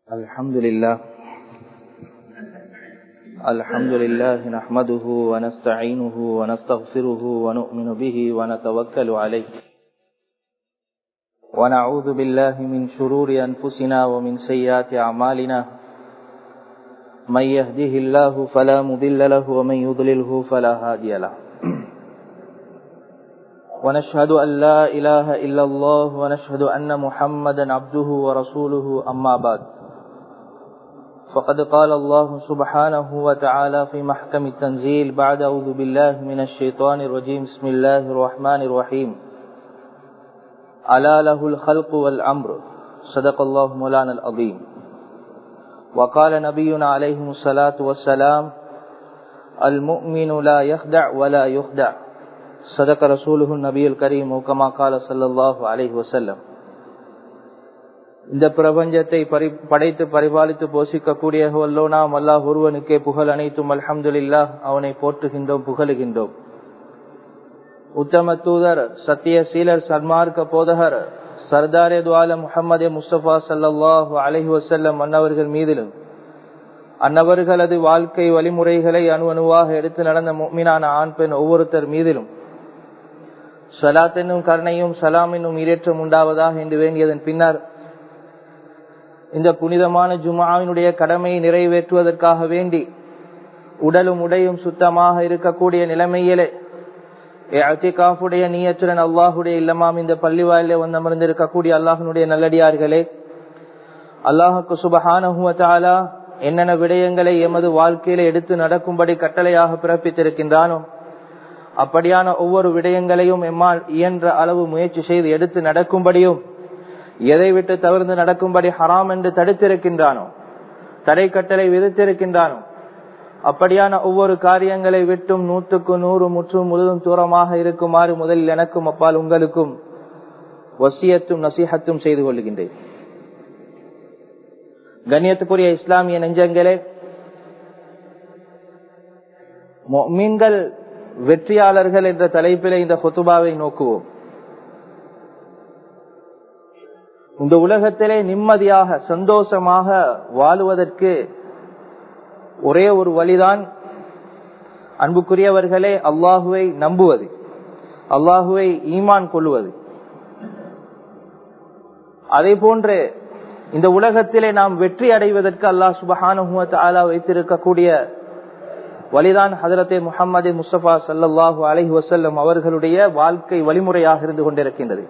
الحمد لله الحمد لله نحمده ونستعينه ونستغفره ونؤمن به ونتوكل عليه ونعوذ بالله من شرور أنفسنا ومن سيئات أعمالنا من يهده الله فلا مضل له ومن يضلله فلا هادي له ونشهد أن لا إله إلا الله ونشهد أن محمدا عبده ورسوله أما بعد فقد قال الله سبحانه وتعالى في محكم التنزيل بعد أعوذ بالله من الشيطان الرجيم بسم الله الرحمن الرحيم ألا له الخلق والأمر صدق الله مولانا العظيم وقال نبينا عليه الصلاة والسلام المؤمن لا يخدع ولا يخدع صدق رسوله النبي الكريم وكما قال صلى الله عليه وسلم இந்த பிரபஞ்சத்தை படைத்து பரிபாலித்து போஷிக்கக்கூடிய வல்லோனாம் அல்லாஹ் ஒருவனுக்கே புகழ் அனைத்தும் அல்ஹம்துல்லா அவனை போற்றுகின்றோம் புகழுகின்றோம் உத்தம தூதர் சத்திய சீலர் சன்மார்க்க போதகர் சர்தாரே துவால முகமது முஸ்தபா சல்லாஹு அலஹி வசல்லம் அன்னவர்கள் மீதிலும் அன்னவர்களது வாழ்க்கை வழிமுறைகளை அணு அணுவாக எடுத்து நடந்த மீனான ஆண் பெண் ஒவ்வொருத்தர் மீதிலும் சலாத் என்னும் கருணையும் சலாம் என்னும் ஈரேற்றம் உண்டாவதாக என்று வேண்டியதன் பின்னர் இந்த புனிதமான ஜுமாவினுடைய கடமையை நிறைவேற்றுவதற்காக வேண்டி உடலும் உடையும் சுத்தமாக இருக்கக்கூடிய நிலைமையிலே அத்திகாஃபுடைய நீயற்றுடன் அல்லாஹுடைய இல்லமாம் இந்த பள்ளி வாயிலே வந்து அமர்ந்திருக்கக்கூடிய அல்லாஹனுடைய நல்லடியார்களே அல்லாஹுக்கு சுபஹானஹுவத்தாலா என்னென்ன விடயங்களை எமது வாழ்க்கையில எடுத்து நடக்கும்படி கட்டளையாக பிறப்பித்திருக்கின்றானோ அப்படியான ஒவ்வொரு விடயங்களையும் எம்மால் இயன்ற அளவு முயற்சி செய்து எடுத்து நடக்கும்படியும் எதை விட்டு தவிர்த்து நடக்கும்படி ஹராம் என்று தடுத்திருக்கின்றானோ தடை கட்டளை விதித்திருக்கின்றானோ அப்படியான ஒவ்வொரு காரியங்களை விட்டும் நூற்றுக்கு நூறு முற்றும் முழுதும் தூரமாக இருக்குமாறு முதலில் எனக்கும் அப்பால் உங்களுக்கும் வசியத்தும் நசீகத்தும் செய்து கொள்கின்றேன் கண்ணியத்துக்குரிய இஸ்லாமிய நெஞ்சங்களே மீன்கள் வெற்றியாளர்கள் என்ற தலைப்பிலே இந்த ஹொத்துபாவை நோக்குவோம் இந்த உலகத்திலே நிம்மதியாக சந்தோஷமாக வாழுவதற்கு ஒரே ஒரு வழிதான் அன்புக்குரியவர்களே அல்லாஹுவை நம்புவது அல்லாஹுவை ஈமான் கொள்வது அதே போன்று இந்த உலகத்திலே நாம் வெற்றி அடைவதற்கு அல்லாஹ் சுபஹானுவ வைத்திருக்கக்கூடிய வலிதான் ஹதரத்தே முகமது முஸ்தபா சல்லாஹூ அலஹி வசல்லம் அவர்களுடைய வாழ்க்கை வழிமுறையாக இருந்து கொண்டிருக்கின்றது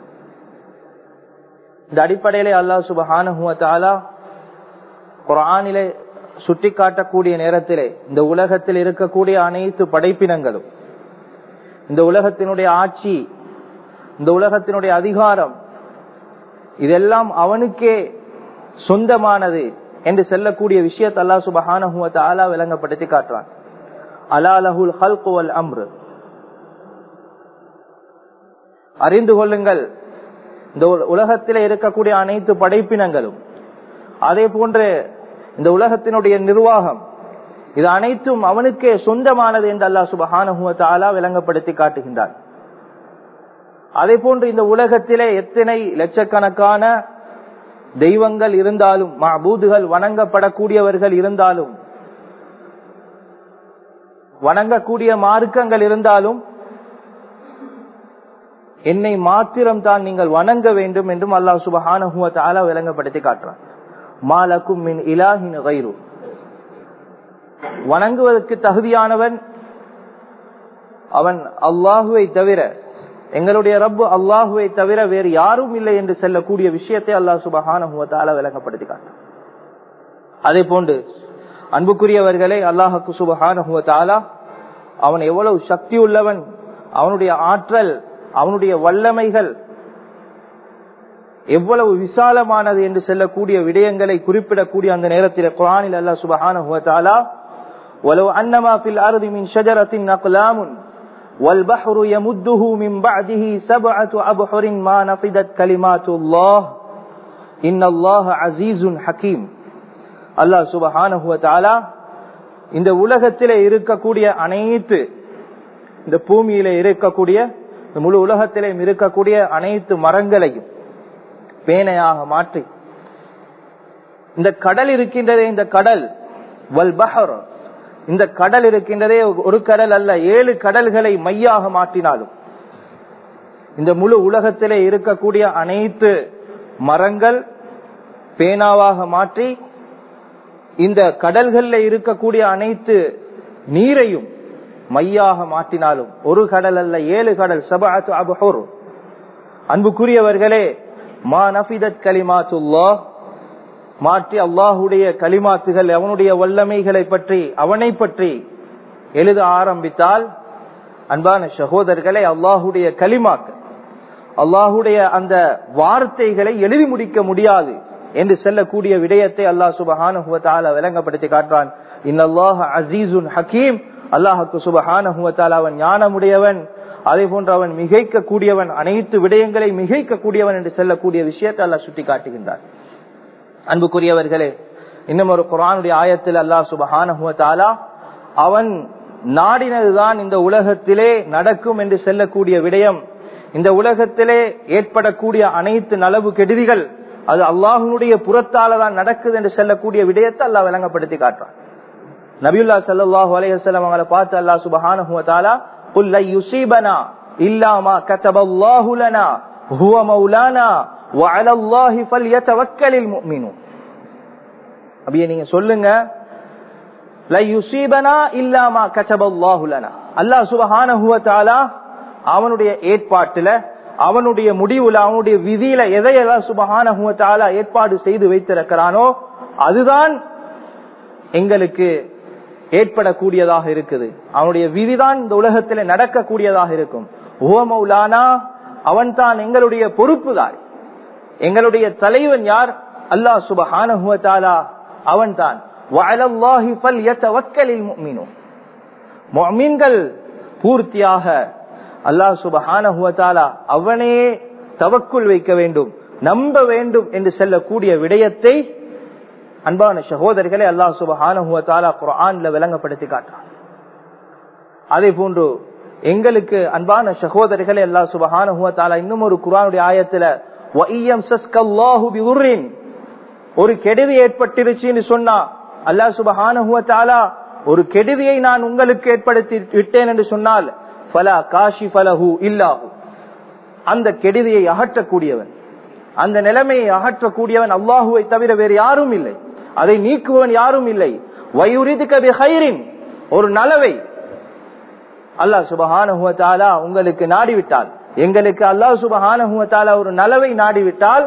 இந்த அடிப்படையிலே அல்லாஹ் சுபஹானுவ குரானிலே சுட்டி காட்டக்கூடிய நேரத்திலே இந்த உலகத்தில் இருக்கக்கூடிய அனைத்து படைப்பினங்களும் இந்த உலகத்தினுடைய ஆட்சி இந்த உலகத்தினுடைய அதிகாரம் இதெல்லாம் அவனுக்கே சொந்தமானது என்று செல்லக்கூடிய விஷயத்தை அல்லா சுபஹானஹுவத்த ஆலா விளங்கப்படுத்தி காட்டுறான் அலாலஹுல் ஹல்குவல் அம்ரு அறிந்து கொள்ளுங்கள் இந்த உலகத்திலே இருக்கக்கூடிய அனைத்து படைப்பினங்களும் அதே போன்று இந்த உலகத்தினுடைய நிர்வாகம் இது அனைத்தும் அவனுக்கே சொந்தமானது என்று அல்லா சுபஹானுவத்த ஆலா விளங்கப்படுத்தி காட்டுகின்றான் அதே போன்று இந்த உலகத்திலே எத்தனை லட்சக்கணக்கான தெய்வங்கள் இருந்தாலும் மபூதுகள் வணங்கப்படக்கூடியவர்கள் இருந்தாலும் வணங்கக்கூடிய மார்க்கங்கள் இருந்தாலும் என்னை மாத்திரம் தான் நீங்கள் வணங்க வேண்டும் என்றும் அல்லாஹ் சுபஹான விளங்கப்படுத்தி காட்டுறான் மாலக்கும் மின் இலாஹின் கைரு வணங்குவதற்கு தகுதியானவன் அவன் அல்லாஹுவை தவிர எங்களுடைய ரப்பு அல்லாஹுவை தவிர வேறு யாரும் இல்லை என்று செல்லக்கூடிய விஷயத்தை அல்லாஹ் சுபஹான விளங்கப்படுத்தி காட்டான் அதே போன்று அன்புக்குரியவர்களே அல்லாஹுக்கு சுபஹான அவன் எவ்வளவு சக்தி உள்ளவன் அவனுடைய ஆற்றல் அவனுடைய வல்லமைகள் எவ்வளவு விசாலமானது என்று செல்லக்கூடிய விடயங்களை குறிப்பிடக்கூடிய அந்த நேரத்தில் குரானில் அல்லா சுபஹான ولو أنما في الأرض من شجرة أقلام والبحر يمده من بعده سبعة أبحر ما نفدت كلمات الله إن الله عزيز حكيم الله سبحانه وتعالى இந்த உலகத்திலே இருக்கக்கூடிய அனைத்து இந்த பூமியில இருக்கக்கூடிய முழு உலகத்திலே இருக்கக்கூடிய அனைத்து மரங்களையும் பேனையாக மாற்றி இந்த கடல் இருக்கின்றதே இந்த கடல் வல் பஹர் இந்த கடல் இருக்கின்றதே ஒரு கடல் அல்ல ஏழு கடல்களை மையாக மாற்றினாலும் இந்த முழு உலகத்திலே இருக்கக்கூடிய அனைத்து மரங்கள் பேனாவாக மாற்றி இந்த கடல்களில் இருக்கக்கூடிய அனைத்து நீரையும் மையாக மாற்றினாலும் ஒரு கடல் அல்ல ஏழு கடல் சபாத்து அபுஹோர் அன்புக்குரியவர்களே மா நபிதத் கலிமாத்துல்லா மாற்றி அல்லாஹுடைய கலிமாத்துகள் அவனுடைய வல்லமைகளை பற்றி அவனை பற்றி எழுத ஆரம்பித்தால் அன்பான சகோதரர்களே அல்லாஹுடைய கலிமாக்கள் அல்லாஹுடைய அந்த வார்த்தைகளை எழுதி முடிக்க முடியாது என்று செல்லக்கூடிய விடயத்தை அல்லாஹ் சுபஹான விளங்கப்படுத்தி காட்டுறான் இன்னல்லாஹ் அசீசுன் ஹக்கீம் அல்லாஹுக்கு சுபஹான அவன் ஞானமுடையவன் அதே போன்று அவன் மிகைக்க கூடியவன் அனைத்து விடயங்களை மிகைக்க கூடியவன் என்று செல்லக்கூடிய விஷயத்தை அல்லாஹ் சுட்டி காட்டுகின்றான் அன்புக்குரியவர்களே இன்னும் ஒரு குரானுடைய ஆயத்தில் அல்லாஹ் சுபஹான அவன் நாடினதுதான் இந்த உலகத்திலே நடக்கும் என்று செல்லக்கூடிய விடயம் இந்த உலகத்திலே ஏற்படக்கூடிய அனைத்து நலவு கெடுதிகள் அது அல்லாஹனுடைய புறத்தால தான் நடக்குது என்று செல்லக்கூடிய விடயத்தை அல்லாஹ் விளங்கப்படுத்தி காட்டுறான் நபியுல்லா சல்லாஹூ அலையம் அவங்களை பார்த்து அல்லாஹ் சுபஹானா قل لن يصيبنا إلا ما كتب الله لنا هو مولانا وعلى الله فليتوكل المؤمنون அப்படியே நீங்க சொல்லுங்க அல்லாஹ் சுபஹான அவனுடைய ஏற்பாட்டுல அவனுடைய முடிவுல அவனுடைய விதியில எதையெல்லாம் சுபஹான ஏற்பாடு செய்து வைத்திருக்கிறானோ அதுதான் எங்களுக்கு ஏற்படக்கூடியதாக இருக்குது அவனுடைய விதிதான் இந்த உலகத்தில் நடக்கக்கூடியதாக இருக்கும் ஓமௌலானா அவன் தான் எங்களுடைய பொறுப்புதார் எங்களுடைய தலைவன் யார் அல்லாஹ் சுபஹான அவன் தான் பூர்த்தியாக அல்லாஹ் சுபஹான அவனே தவக்குள் வைக்க வேண்டும் நம்ப வேண்டும் என்று செல்லக்கூடிய விடயத்தை அன்பான சகோதரிகளை அல்லாஹ் சுபஹான குரான்ல விளங்கப்படுத்தி காட்டுறான் அதே போன்று எங்களுக்கு அன்பான சகோதரிகளை அல்லா சுபஹான இன்னும் ஒரு குரானுடைய ஆயத்துல ஒரு கெடுதி ஏற்பட்டிருச்சுன்னு சொன்னா அல்லா சுபஹான ஒரு கெடுதியை நான் உங்களுக்கு ஏற்படுத்தி விட்டேன் என்று சொன்னால் பலா காஷி பலஹு இல்லாஹு அந்த கெடுதியை அகற்றக்கூடியவன் அந்த நிலைமையை அகற்றக்கூடியவன் அல்லாஹுவை தவிர வேறு யாரும் இல்லை அதை நீக்குவன் யாரும் இல்லை வயுரிது கபி ஹைரின் ஒரு நலவை அல்லாஹ் சுபஹான உங்களுக்கு நாடிவிட்டால் எங்களுக்கு அல்லாஹ் சுபஹான ஒரு நலவை நாடிவிட்டால்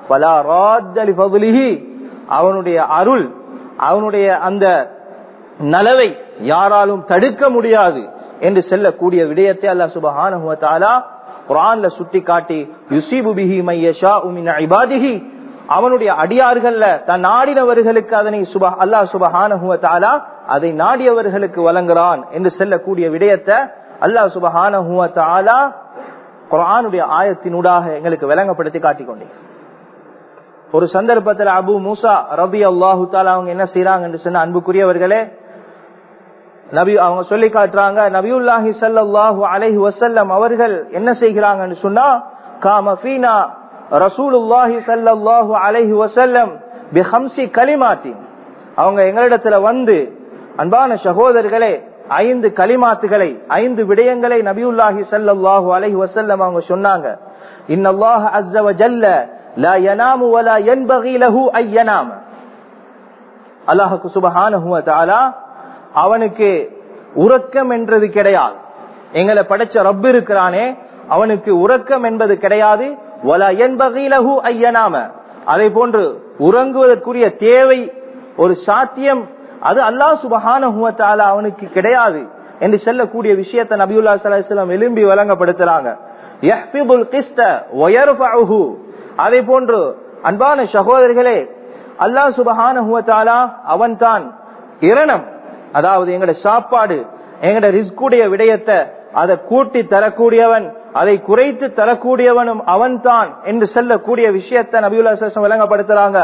அவனுடைய அருள் அவனுடைய அந்த நலவை யாராலும் தடுக்க முடியாது என்று செல்லக்கூடிய விடயத்தை அல்லாஹ் சுபஹான குரான்ல சுட்டி காட்டி யுசிபு பிஹி மையஷா உமின் இபாதிஹி அவனுடைய அடியார்கள்ல தன் நாடினவர்களுக்கு அதனை சுப அல்லாஹ் சுபஹான அதை நாடியவர்களுக்கு வழங்குறான் என்று செல்லக்கூடிய விடயத்தை அல்லாஹ் சுபஹான குரானுடைய ஆயத்தினூடாக எங்களுக்கு விளங்கப்படுத்தி காட்டிக்கொண்டேன் ஒரு சந்தர்ப்பத்தில் அபு மூசா ரபி அல்லாஹு தாலா அவங்க என்ன செய்யறாங்க என்று சொன்ன அன்புக்குரியவர்களே நபி அவங்க சொல்லி காட்டுறாங்க நபியுல்லாஹி சல்லாஹூ அலைஹி வசல்லம் அவர்கள் என்ன செய்கிறாங்கன்னு சொன்னா காமபீனா ரசூலுல்லாஹி சல்லாஹூ அலைஹி வசல்லம் பிஹம்சி கலிமாத்தி அவங்க எங்களிடத்துல வந்து அன்பான சகோதரர்களே ஐந்து கலிமாத்துகளை ஐந்து விடயங்களை நபியுல்லாஹி சல்லாஹூ அலைஹி வசல்லம் அவங்க சொன்னாங்க இன்னல்லாஹ் அஸ்ஸ வஜல்ல லா யனாமு வலா யன்பகி லஹு ஐ யனாம அல்லாஹ்வுக்கு சுப்ஹானஹு வ தஆலா அவனுக்கு உறக்கம் என்றது கிடையாது எங்களை படைச்ச ரப்பு இருக்கிறானே அவனுக்கு உறக்கம் என்பது கிடையாது வலா யன்பகி லஹு ஐ யனாம அதே போன்று உறங்குவதற்குரிய தேவை ஒரு சாத்தியம் அது அல்லாஹ் சுபஹானஹு வ தஆலா அவனுக்கு கிடையாது என்று சொல்லக்கூடிய விஷயத்தை நபியுல்லா ஸல்லல்லாஹு அலைஹி வஸல்லம் எலும்பி வழங்கப்படுத்துறாங்க யஹ்பிபுல் கிஸ்த வ யர்ஃபஉஹு அதே போன்று அன்பான சகோதரர்களே அல்லாஹ் சுபஹான அவன் தான் இரணம் அதாவது எங்கட சாப்பாடு எங்கட ரிஸ்குடைய விடயத்தை அதை கூட்டி தரக்கூடியவன் அதை குறைத்து தரக்கூடியவனும் அவன் தான் என்று சொல்லக்கூடிய விஷயத்தை நபியுல்லா சேஷம் விளங்கப்படுத்துறாங்க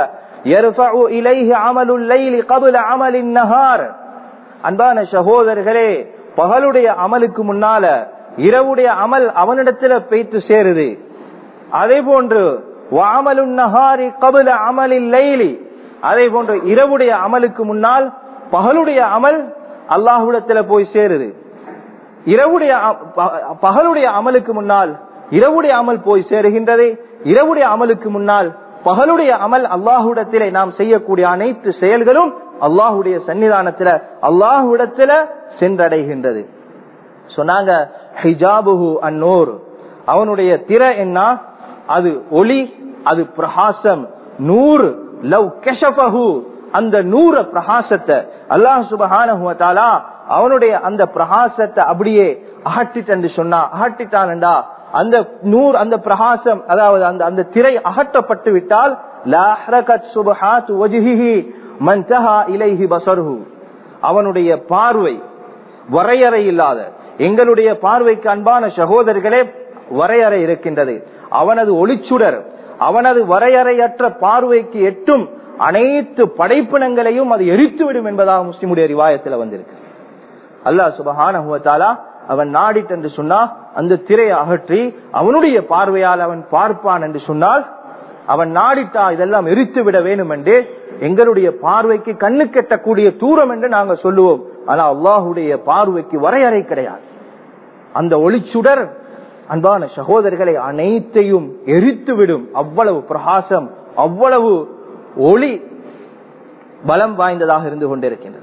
அன்பான சகோதரர்களே பகலுடைய அமலுக்கு முன்னால இரவுடைய அமல் அவனிடத்துல பெய்த்து சேருது அதே போன்று வாமலு நஹாரி கபுல அமலில் லைலி அதே போன்று இரவுடைய அமலுக்கு முன்னால் பகலுடைய அமல் அல்லாஹுடத்துல போய் சேருது இரவுடைய அ- ப- பகலுடைய அமலுக்கு முன்னால் இரவுடைய அமல் போய் சேருகின்றது இரவுடைய அமலுக்கு முன்னால் பகலுடைய அமல் அல்லாஹுடத்திலே நாம் செய்யக்கூடிய அனைத்து செயல்களும் அல்லாஹுடைய சன்னிதானத்துல அல்லாஹுடத்துல சென்றடைகின்றது சொன்னாங்க ஹிஜாபுஹு அந்நூர் அவனுடைய திற என்ன அது ஒளி அது பிரகாசம் நூறு லவ் கெஷபஹு அந்த நூற பிரகாசத்தை அல்லாஹ் சுபஹானஹு வ தஆலா அவனுடைய அந்த பிரகாசத்தை அப்படியே அகட்டிட்டு சொன்னா அகட்டிட்டான்டா அந்த நூர் அந்த பிரகாசம் அதாவது அந்த அந்த திரை அகற்றப்பட்டு விட்டால் லா ஹரகத் சுபஹாத் வஜ்ஹிஹி மன் தஹா இலைஹி பஸருஹு அவனுடைய பார்வை வரையறை இல்லாத எங்களுடைய பார்வைக்கு அன்பான சகோதரர்களே வரையறை இருக்கின்றது அவனது ஒளிச்சுடர் அவனது வரையறையற்ற பார்வைக்கு எட்டும் அனைத்து படைப்பினங்களையும் அது எரித்துவிடும் என்பதாக முஸ்லிமுடைய ரிவாயத்தில் வந்திருக்கு அல்லாஹ் சுபஹானஹுவத்தாலா அவன் நாடிட் என்று சொன்னா அந்த திரையை அகற்றி அவனுடைய பார்வையால் அவன் பார்ப்பான் என்று சொன்னால் அவன் நாடிட்டா இதெல்லாம் எரித்து விட வேண்டும் என்று எங்களுடைய பார்வைக்கு கண்ணு கெட்டக்கூடிய தூரம் என்று நாங்க சொல்லுவோம் ஆனா அல்லாஹுடைய பார்வைக்கு வரையறை கிடையாது அந்த ஒளிச்சுடர் அன்பான சகோதரர்களை அனைத்தையும் எரித்துவிடும் அவ்வளவு பிரகாசம் அவ்வளவு ஒளி பலம் வாய்ந்ததாக இருந்து கொண்டிருக்கின்றது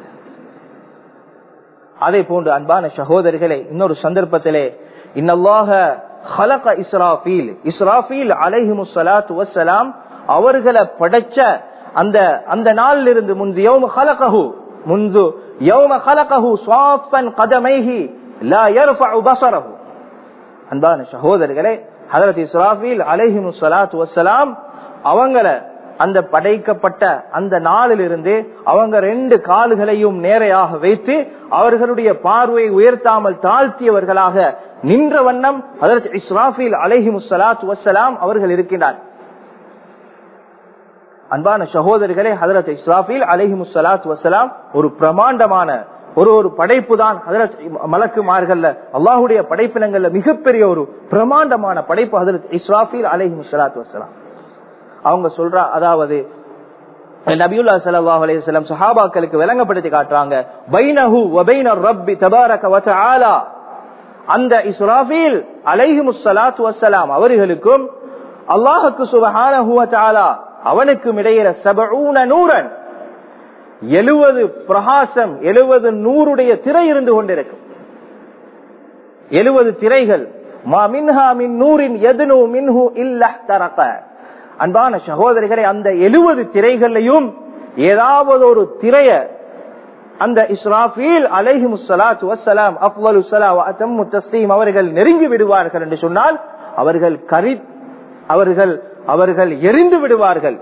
அதே போன்று அன்பான சகோதரிகளே இன்னொரு சந்தர்ப்பத்திலே இன்னல்லாக ஹலக இஸ்ராஃபீல் இஸ்ராஃபீல் அலைஹிமு ஸலாத்து வஸ்ஸலாம் அவர்களை படைச்ச அந்த அந்த நாளில் இருந்து முன்பு யௌம ஹலகஹு முன்பு யௌம ஹலகஹு ஸ்வாஃபன் கதமைஹி லா யர்ஃபஉ பஸரஹு அன்பான சகோதரர்களே ஹதரத் இஸ்ராஃபீல் அலைஹிமு ஸலாத்து வஸ்ஸலாம் அவங்கள அந்த படைக்கப்பட்ட அந்த நாளிலிருந்து அவங்க ரெண்டு கால்களையும் நேரையாக வைத்து அவர்களுடைய பார்வையை உயர்த்தாமல் தாழ்த்தியவர்களாக நின்ற வண்ணம் அதற்கு இஸ்ராஃபீல் அலைஹிமு ஸலாத்து வஸ்ஸலாம் அவர்கள் இருக்கின்றார் அன்பான சகோதரிகளே ஹதரத் இஸ்ராஃபீல் அலைஹிமு ஸலாத்து வஸ்ஸலாம் ஒரு பிரமாண்டமான ஒரு ஒரு படைப்பு தான் ஹதரத் மலக்குமார்கள்ல அல்லாஹுடைய படைப்பினங்கள்ல மிகப்பெரிய ஒரு பிரமாண்டமான படைப்பு ஹதரத் இஸ்ராஃபீல் அலைஹிமு ஸலாத்து வஸ்ஸலாம் அவங்க சொல்றா அதாவது நபியுல்லா ஸல்லல்லாஹு அலைஹி வஸல்லம் சஹாபாக்களுக்கு விளங்கப்படுத்தி காட்டுறாங்க பைனஹு வ பைன ரப்பி தபாரக வ தஆலா அந்த இஸ்ராஃபீல் அலைஹிமுஸ் ஸலாத்து வஸ்ஸலாம் அவர்களுக்கும் அல்லாஹ்வுக்கு சுப்ஹானஹு வ தஆலா அவனுக்கும் இடையில 70 நூரன் 70 பிரகாசம் 70 நூறுடைய திரை இருந்து கொண்டிருக்கும் 70 திரைகள் மா மின்ஹா மின் நூரின் யதுனு மின்ஹு இல்லஹ்தரக அன்பான சகோதரிகளை அந்த எழுபது திரைகளையும் ஏதாவது ஒரு திரைய அந்த இஸ்ராஃபீல் அலைஹி முஸ்ஸலாத்து வஸ்ஸலாம் அஃவலு ஸலா வ அத்தம்மு தஸ்லீம் அவர்கள் நெருங்கி விடுவார்கள் என்று சொன்னால் அவர்கள் கரி அவர்கள் அவர்கள் எரிந்து விடுவார்கள்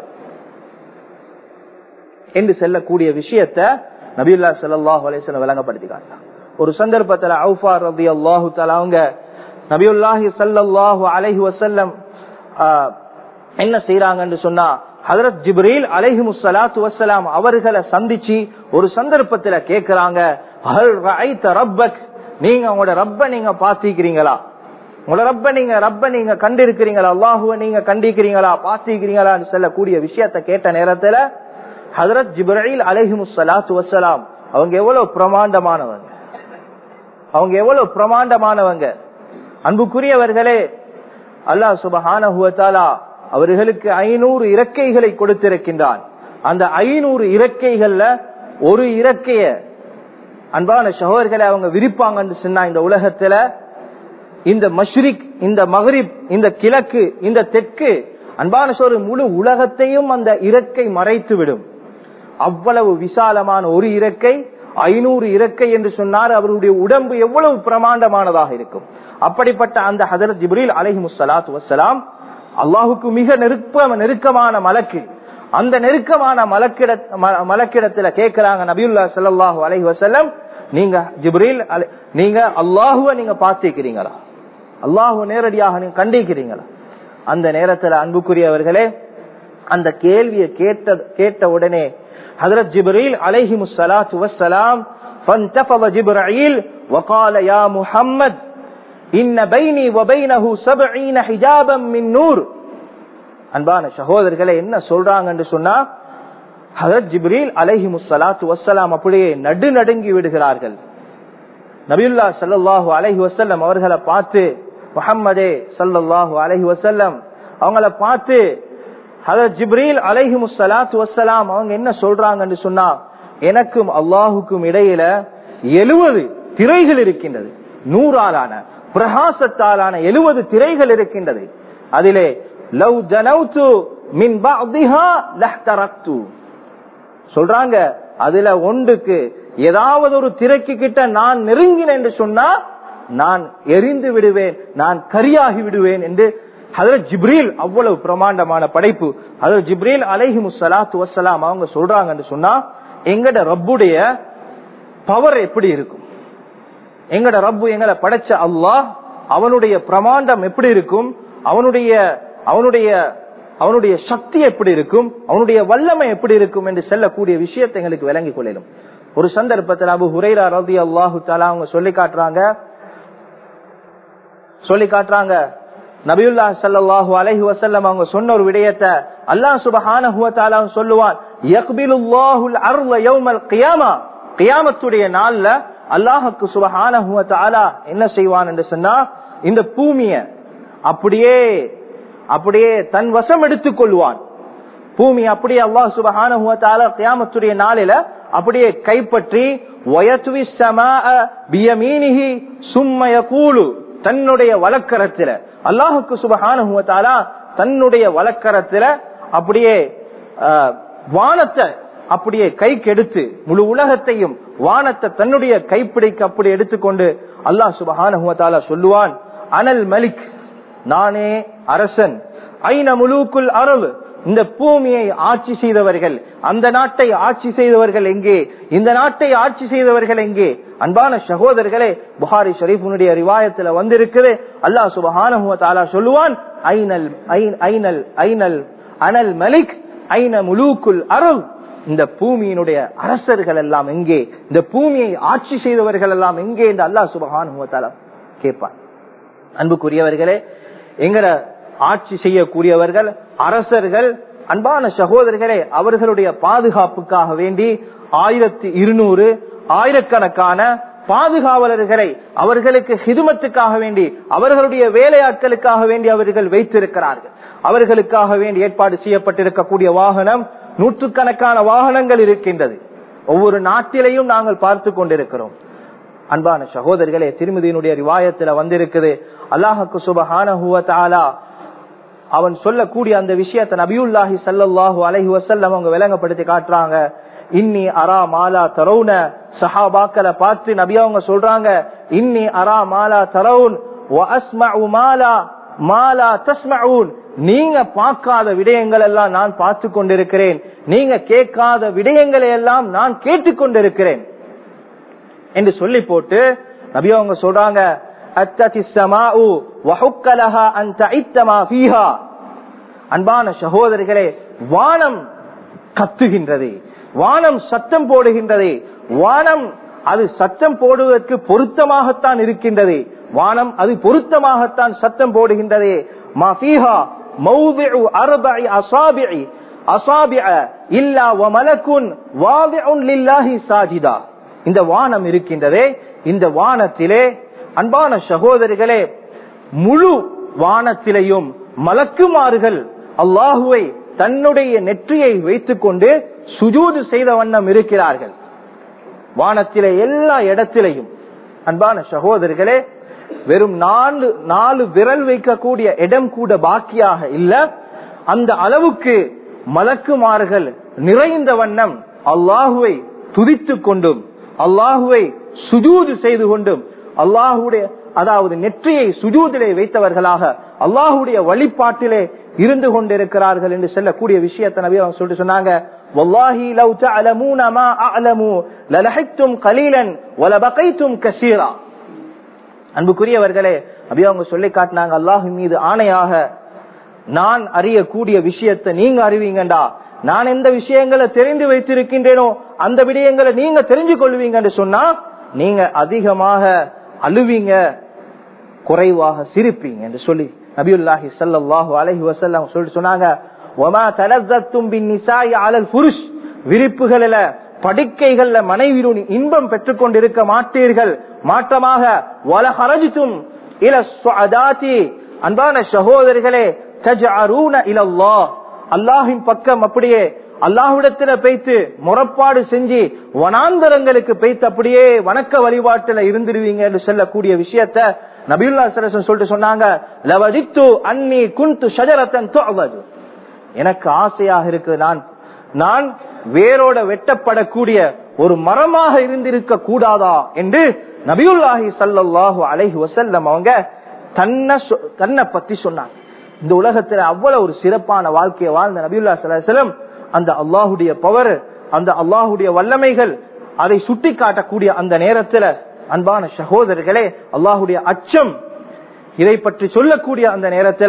என்று செல்லக்கூடிய விஷயத்தை நபியுல்லா ஸல்லல்லாஹு அலைஹி வஸல்லம் விளங்கப்படுத்தி காட்டினார் ஒரு சந்தர்ப்பத்துல அவுஃபா ரலியல்லாஹு தஆலா அவங்க நபியுல்லாஹி ஸல்லல்லாஹு அலைஹி வஸல்லம் என்ன செய்யறாங்கன்னு சொன்னா ஹதரத் ஜிப்ரீல் அலைஹிமு ஸலாத்து வஸ்ஸலாம் அவர்களை சந்திச்சு ஒரு சந்தர்ப்பத்துல கேக்குறாங்க ஹல் ரஅய்த ரப்பக் நீங்க உங்களோட ரப்ப நீங்க பாத்திக்கிறீங்களா உங்களோட ரப்ப நீங்க ரப்ப நீங்க கண்டிருக்கிறீங்களா அல்லாஹுவ நீங்க கண்டிருக்கிறீங்களா பாத்திக்கிறீங்களான்னு சொல்லக்கூடிய விஷயத்த கேட்ட நேரத்துல ஹதரத் ஜிப்ரீல் அலைஹிமு ஸலாத்து வஸ்ஸலாம் அவங்க எவ்வளவு பிரமாண்டமானவங்க அவங்க எவ்வளவு பிரமாண்டமானவங்க அன்புக்குரியவர்களே அல்லாஹ் சுபஹானஹுவத்தாலா அவர்களுக்கு ஐநூறு இறக்கைகளை கொடுத்திருக்கின்றான் அந்த ஐநூறு இறக்கைகள்ல ஒரு இறக்கைய அன்பான சகோதரர்களை அவங்க விரிப்பாங்கன்னு சொன்னா இந்த உலகத்துல இந்த மஷ்ரிக் இந்த மகரிப் இந்த கிழக்கு இந்த தெற்கு அன்பான சோறு முழு உலகத்தையும் அந்த இறக்கை மறைத்து விடும் அவ்வளவு விசாலமான ஒரு இறக்கை ஐநூறு இறக்கை என்று சொன்னார் அவருடைய உடம்பு எவ்வளவு பிரமாண்டமானதாக இருக்கும் அப்படிப்பட்ட அந்த ஹசரத் ஜிப்ரீல் அலஹி முசலாத் வசலாம் அல்லாஹுக்கு மிக நெருக்க நெருக்கமான மலக்கு அந்த நெருக்கமான மலக்கிட மலக்கிடத்துல கேட்கிறாங்க நபியுல்லா சல்லாஹூ அலஹி வசல்லம் நீங்க ஜிப்ரீல் நீங்க அல்லாஹுவ நீங்க பார்த்திருக்கிறீங்களா அல்லாஹு நேரடியாக நீங்க கண்டிருக்கிறீங்களா அந்த நேரத்துல அன்புக்குரியவர்களே அந்த கேள்வியை கேட்ட கேட்ட உடனே ஹதரத் ஜிப்ரீல் அலைஹி முஸ்ஸலாத்து வஸ்ஸலாம் فانتفض جبرائيل وقال يا محمد إن بيني وبينه سبعين حجابا من نور அன்பான சகோதரர்களை என்ன சொல்றாங்கன்னு சொன்னா ஹதரத் ஜிப்ரீல் அலைஹி முஸ்ஸலாத்து வஸ்ஸலாம் அப்படியே நடு நடுங்கி விடுகிறார்கள் நபியுல்லா சல்லாஹு அலஹி வசல்லம் அவர்களை பார்த்து முஹம்மதே சல்லல்லாஹு அலஹி வசல்லம் அவங்கள பார்த்து ஹதரத் ஜிப்ரீல் அலைஹி முஸ்ஸலாத்து வஸ்ஸலாம் அவங்க என்ன சொல்றாங்கன்னு சொன்னா எனக்கும் அல்லாஹுக்கும் இடையில எழுவது திரைகள் இருக்கின்றது நூறாலான பிரகாசத்தாலான எழுவது திரைகள் இருக்கின்றது அதிலே லவ் ஜனவுத்து மின் பஅதிஹா லஹ்தரக்து சொல்றாங்க அதுல ஒன்றுக்கு ஏதாவது ஒரு திரைக்கு கிட்ட நான் நெருங்கினேன் என்று சொன்னா நான் எரிந்து விடுவேன் நான் கரியாகி விடுவேன் என்று ஹதரத் ஜிப்ரீல் அவ்வளவு பிரமாண்டமான படைப்பு ஹதரத் ஜிப்ரீல் அலைஹி முஸ்ஸலாத்து வஸ்ஸலாம் அவங்க சொல்றாங்கன்னு சொன்னா எங்கட ரப்புடைய பவர் எப்படி இருக்கும் எங்கட ரப்பு எங்களை படைச்ச அல்லாஹ் அவனுடைய பிரமாண்டம் எப்படி இருக்கும் அவனுடைய அவனுடைய அவனுடைய சக்தி எப்படி இருக்கும் அவனுடைய வல்லமை எப்படி இருக்கும் என்று செல்லக்கூடிய விஷயத்தை எங்களுக்கு விளங்கிக் கொள்ளலும் ஒரு சந்தர்ப்பத்தில் அபு ஹுரைரா ரதி அல்லாஹு தாலா அவங்க சொல்லி காட்டுறாங்க சொல்லி காட்டுறாங்க நபியுல்லா சல்லாஹூ அலஹி வசல்லம் அவங்க சொன்ன ஒரு விடயத்தை அல்லாஹ் சுபஹான சொல்லுவான் கியாமத்துடைய நாள்ல அல்லாஹுக்கு சுபஹான என்ன செய்வான் என்று சொன்னா இந்த பூமிய அப்படியே அப்படியே தன் வசம் எடுத்துக் கொள்வான் பூமி அப்படியே அல்லாஹ் சுபஹான கியாமத்துடைய நாளில அப்படியே கைப்பற்றி தன்னுடைய வழக்கரத்தில அல்லாஹுக்கு சுபஹான தன்னுடைய வழக்கரத்தில அப்படியே வானத்தை அப்படியே கைக்கு எடுத்து முழு உலகத்தையும் வானத்தை தன்னுடைய கைப்பிடிக்கு அப்படி எடுத்துக்கொண்டு அல்லாஹ் சுபஹான சொல்லுவான் அனல் மலிக் நானே அரசன் ஐன முழுக்குள் அரவு இந்த பூமியை ஆட்சி செய்தவர்கள் அந்த நாட்டை ஆட்சி செய்தவர்கள் எங்கே இந்த நாட்டை ஆட்சி செய்தவர்கள் எங்கே அன்பான சகோதரர்களே புகாரி ஷரீஃபுடைய ரிவாயத்துல வந்திருக்குது அல்லாஹ் சுபஹான சொல்லுவான் ஐனல் ஐனல் ஐனல் அனல் மலிக் ஐன முழுக்குள் அரவ் இந்த பூமியினுடைய அரசர்கள் எல்லாம் எங்கே இந்த பூமியை ஆட்சி செய்தவர்கள் எல்லாம் எங்கே என்று அல்லாஹ் சுபஹான கேட்பான் அன்புக்குரியவர்களே எங்கட ஆட்சி செய்யக்கூடியவர்கள் அரசர்கள் அன்பான சகோதரர்களே அவர்களுடைய பாதுகாப்புக்காக வேண்டி ஆயிரத்தி இருநூறு ஆயிரக்கணக்கான பாதுகாவலர்களை அவர்களுக்கு ஹிதுமத்துக்காக வேண்டி அவர்களுடைய வேலையாட்களுக்காக வேண்டி அவர்கள் வைத்திருக்கிறார்கள் அவர்களுக்காக வேண்டி ஏற்பாடு செய்யப்பட்டிருக்கக்கூடிய வாகனம் நூற்றுக்கணக்கான வாகனங்கள் இருக்கின்றது ஒவ்வொரு நாட்டிலையும் நாங்கள் பார்த்து கொண்டிருக்கிறோம் அன்பான சகோதரர்களே திருமதியினுடைய ரிவாயத்துல வந்திருக்குது அல்லாஹுக்கு சுபஹான அவன் சொல்லக்கூடிய அந்த விஷயத்தை நபியுல்லாஹி சல்லாஹு அலஹி வசல்லம் அவங்க விளங்கப்படுத்தி காட்டுறாங்க இன்னி அரா மாலா தரவுன சஹாபாக்களை பார்த்து நபி அவங்க சொல்றாங்க இன்னி அரா மாலா தரவுன் மாலா மாலா தஸ்மவுன் நீங்க பார்க்காத விடயங்கள் எல்லாம் நான் பார்த்து கொண்டிருக்கிறேன் நீங்க கேட்காத விடயங்களை எல்லாம் நான் கேட்டுக்கொண்டிருக்கிறேன் என்று சொல்லி போட்டு நபி அவங்க சொல்றாங்க அன்பான சகோதரிகளே வானம் கத்துகின்றது வானம் சத்தம் போடுகின்றது வானம் அது சத்தம் போடுவதற்கு பொருத்தமாகத்தான் இருக்கின்றது வானம் அது பொருத்தமாகத்தான் சத்தம் போடுகின்றது மாஃபீஹா மௌதிஉ அர்பஇ அஸாபிஇ அஸாபிஅ இல்லா வமலக்குன் வாதிஉன் லில்லாஹி சாஜிதா இந்த வானம் இருக்கின்றதே இந்த வானத்திலே அன்பான சகோதரிகளே முழு வானத்திலையும் மலக்குமாறுகள் அல்லாஹுவை தன்னுடைய நெற்றியை வைத்துக் கொண்டு சுஜூது செய்த வண்ணம் இருக்கிறார்கள் வானத்திலே எல்லா இடத்திலையும் அன்பான சகோதரிகளே வெறும் நாலு நாலு விரல் வைக்கக்கூடிய இடம் கூட பாக்கியாக இல்ல அந்த அளவுக்கு மலக்குமார்கள் நிறைந்த வண்ணம் அல்லாஹுவை துதித்துக் கொண்டும் அல்லாஹுவை சுஜூது செய்து கொண்டும் அல்லாஹுடைய அதாவது நெற்றியை சுஜூதிலே வைத்தவர்களாக அல்லாஹுடைய வழிபாட்டிலே இருந்து கொண்டிருக்கிறார்கள் என்று சொல்லக்கூடிய விஷயத்தை நபி அவங்க சொல்லிட்டு சொன்னாங்க வல்லாஹி லவ் தஅலமூன மா அஅலமு லலஹித்தும் கலீலன் வலபகைத்தும் கஸீரா அன்புக்குரியவர்களே நபி அவங்க சொல்லி காட்டினாங்க அல்லாஹ் மீது ஆணையாக நான் அறியக்கூடிய விஷயத்தை நீங்க அறிவீங்கண்டா நான் எந்த விஷயங்களை தெரிந்து வைத்திருக்கின்றேனோ அந்த விடயங்களை நீங்க தெரிஞ்சு கொள்வீங்கன்னு சொன்னா நீங்க அதிகமாக அழுவீங்க குறைவாக சிரிப்பீங்க என்று சொல்லி நபியுல்லாஹி சல்லாஹூ அலஹி வசல்லாம் சொல்லிட்டு சொன்னாங்க ஒமா தலத்தும் பின் நிசாய் அலல் புருஷ் விரிப்புகளில படுக்கைகள்ல மனைவியுடன் இன்பம் பெற்றுக் கொண்டிருக்க மாட்டீர்கள் மாற்றமாக வலஹரஜித்தும் இல ஸ்வஅதாதி அன்பான சகோதரர்களே தஜஅரூன இலல்லாஹ் அல்லாஹ்வின் பக்கம் அப்படியே அல்லாஹ்விடத்துல பேய்த்து முறப்பாடு செஞ்சு வனாந்தரங்களுக்கு பேய்த்து அப்படியே வணக்க வழிபாட்டுல இருந்துருவீங்க என்று சொல்லக்கூடிய விஷயத்த நபியுல்லா சரசன் சொல்லிட்டு சொன்னாங்க லவதித்து அன்னி குந்து ஷஜரத்தன் துஅவது எனக்கு ஆசையாக இருக்கு நான் நான் வேரோட வெட்டப்படக்கூடிய ஒரு மரமாக இருந்திருக்க கூடாதா என்று நபியுல்லாஹி சல்லாஹு அலைஹி வசல்லம் அவங்க தன்னை சொ- தன்னை பத்தி சொன்னாங்க இந்த உலகத்துல அவ்வளவு ஒரு சிறப்பான வாழ்க்கையை வாழ்ந்த நபியுல்லா சல்லாஹம் அந்த அல்லாஹுடைய பவர் அந்த அல்லாஹுடைய வல்லமைகள் அதை சுட்டி காட்டக்கூடிய அந்த நேரத்துல அன்பான சகோதரர்களே அல்லாஹுடைய அச்சம் இதை பற்றி சொல்லக்கூடிய அந்த நேரத்துல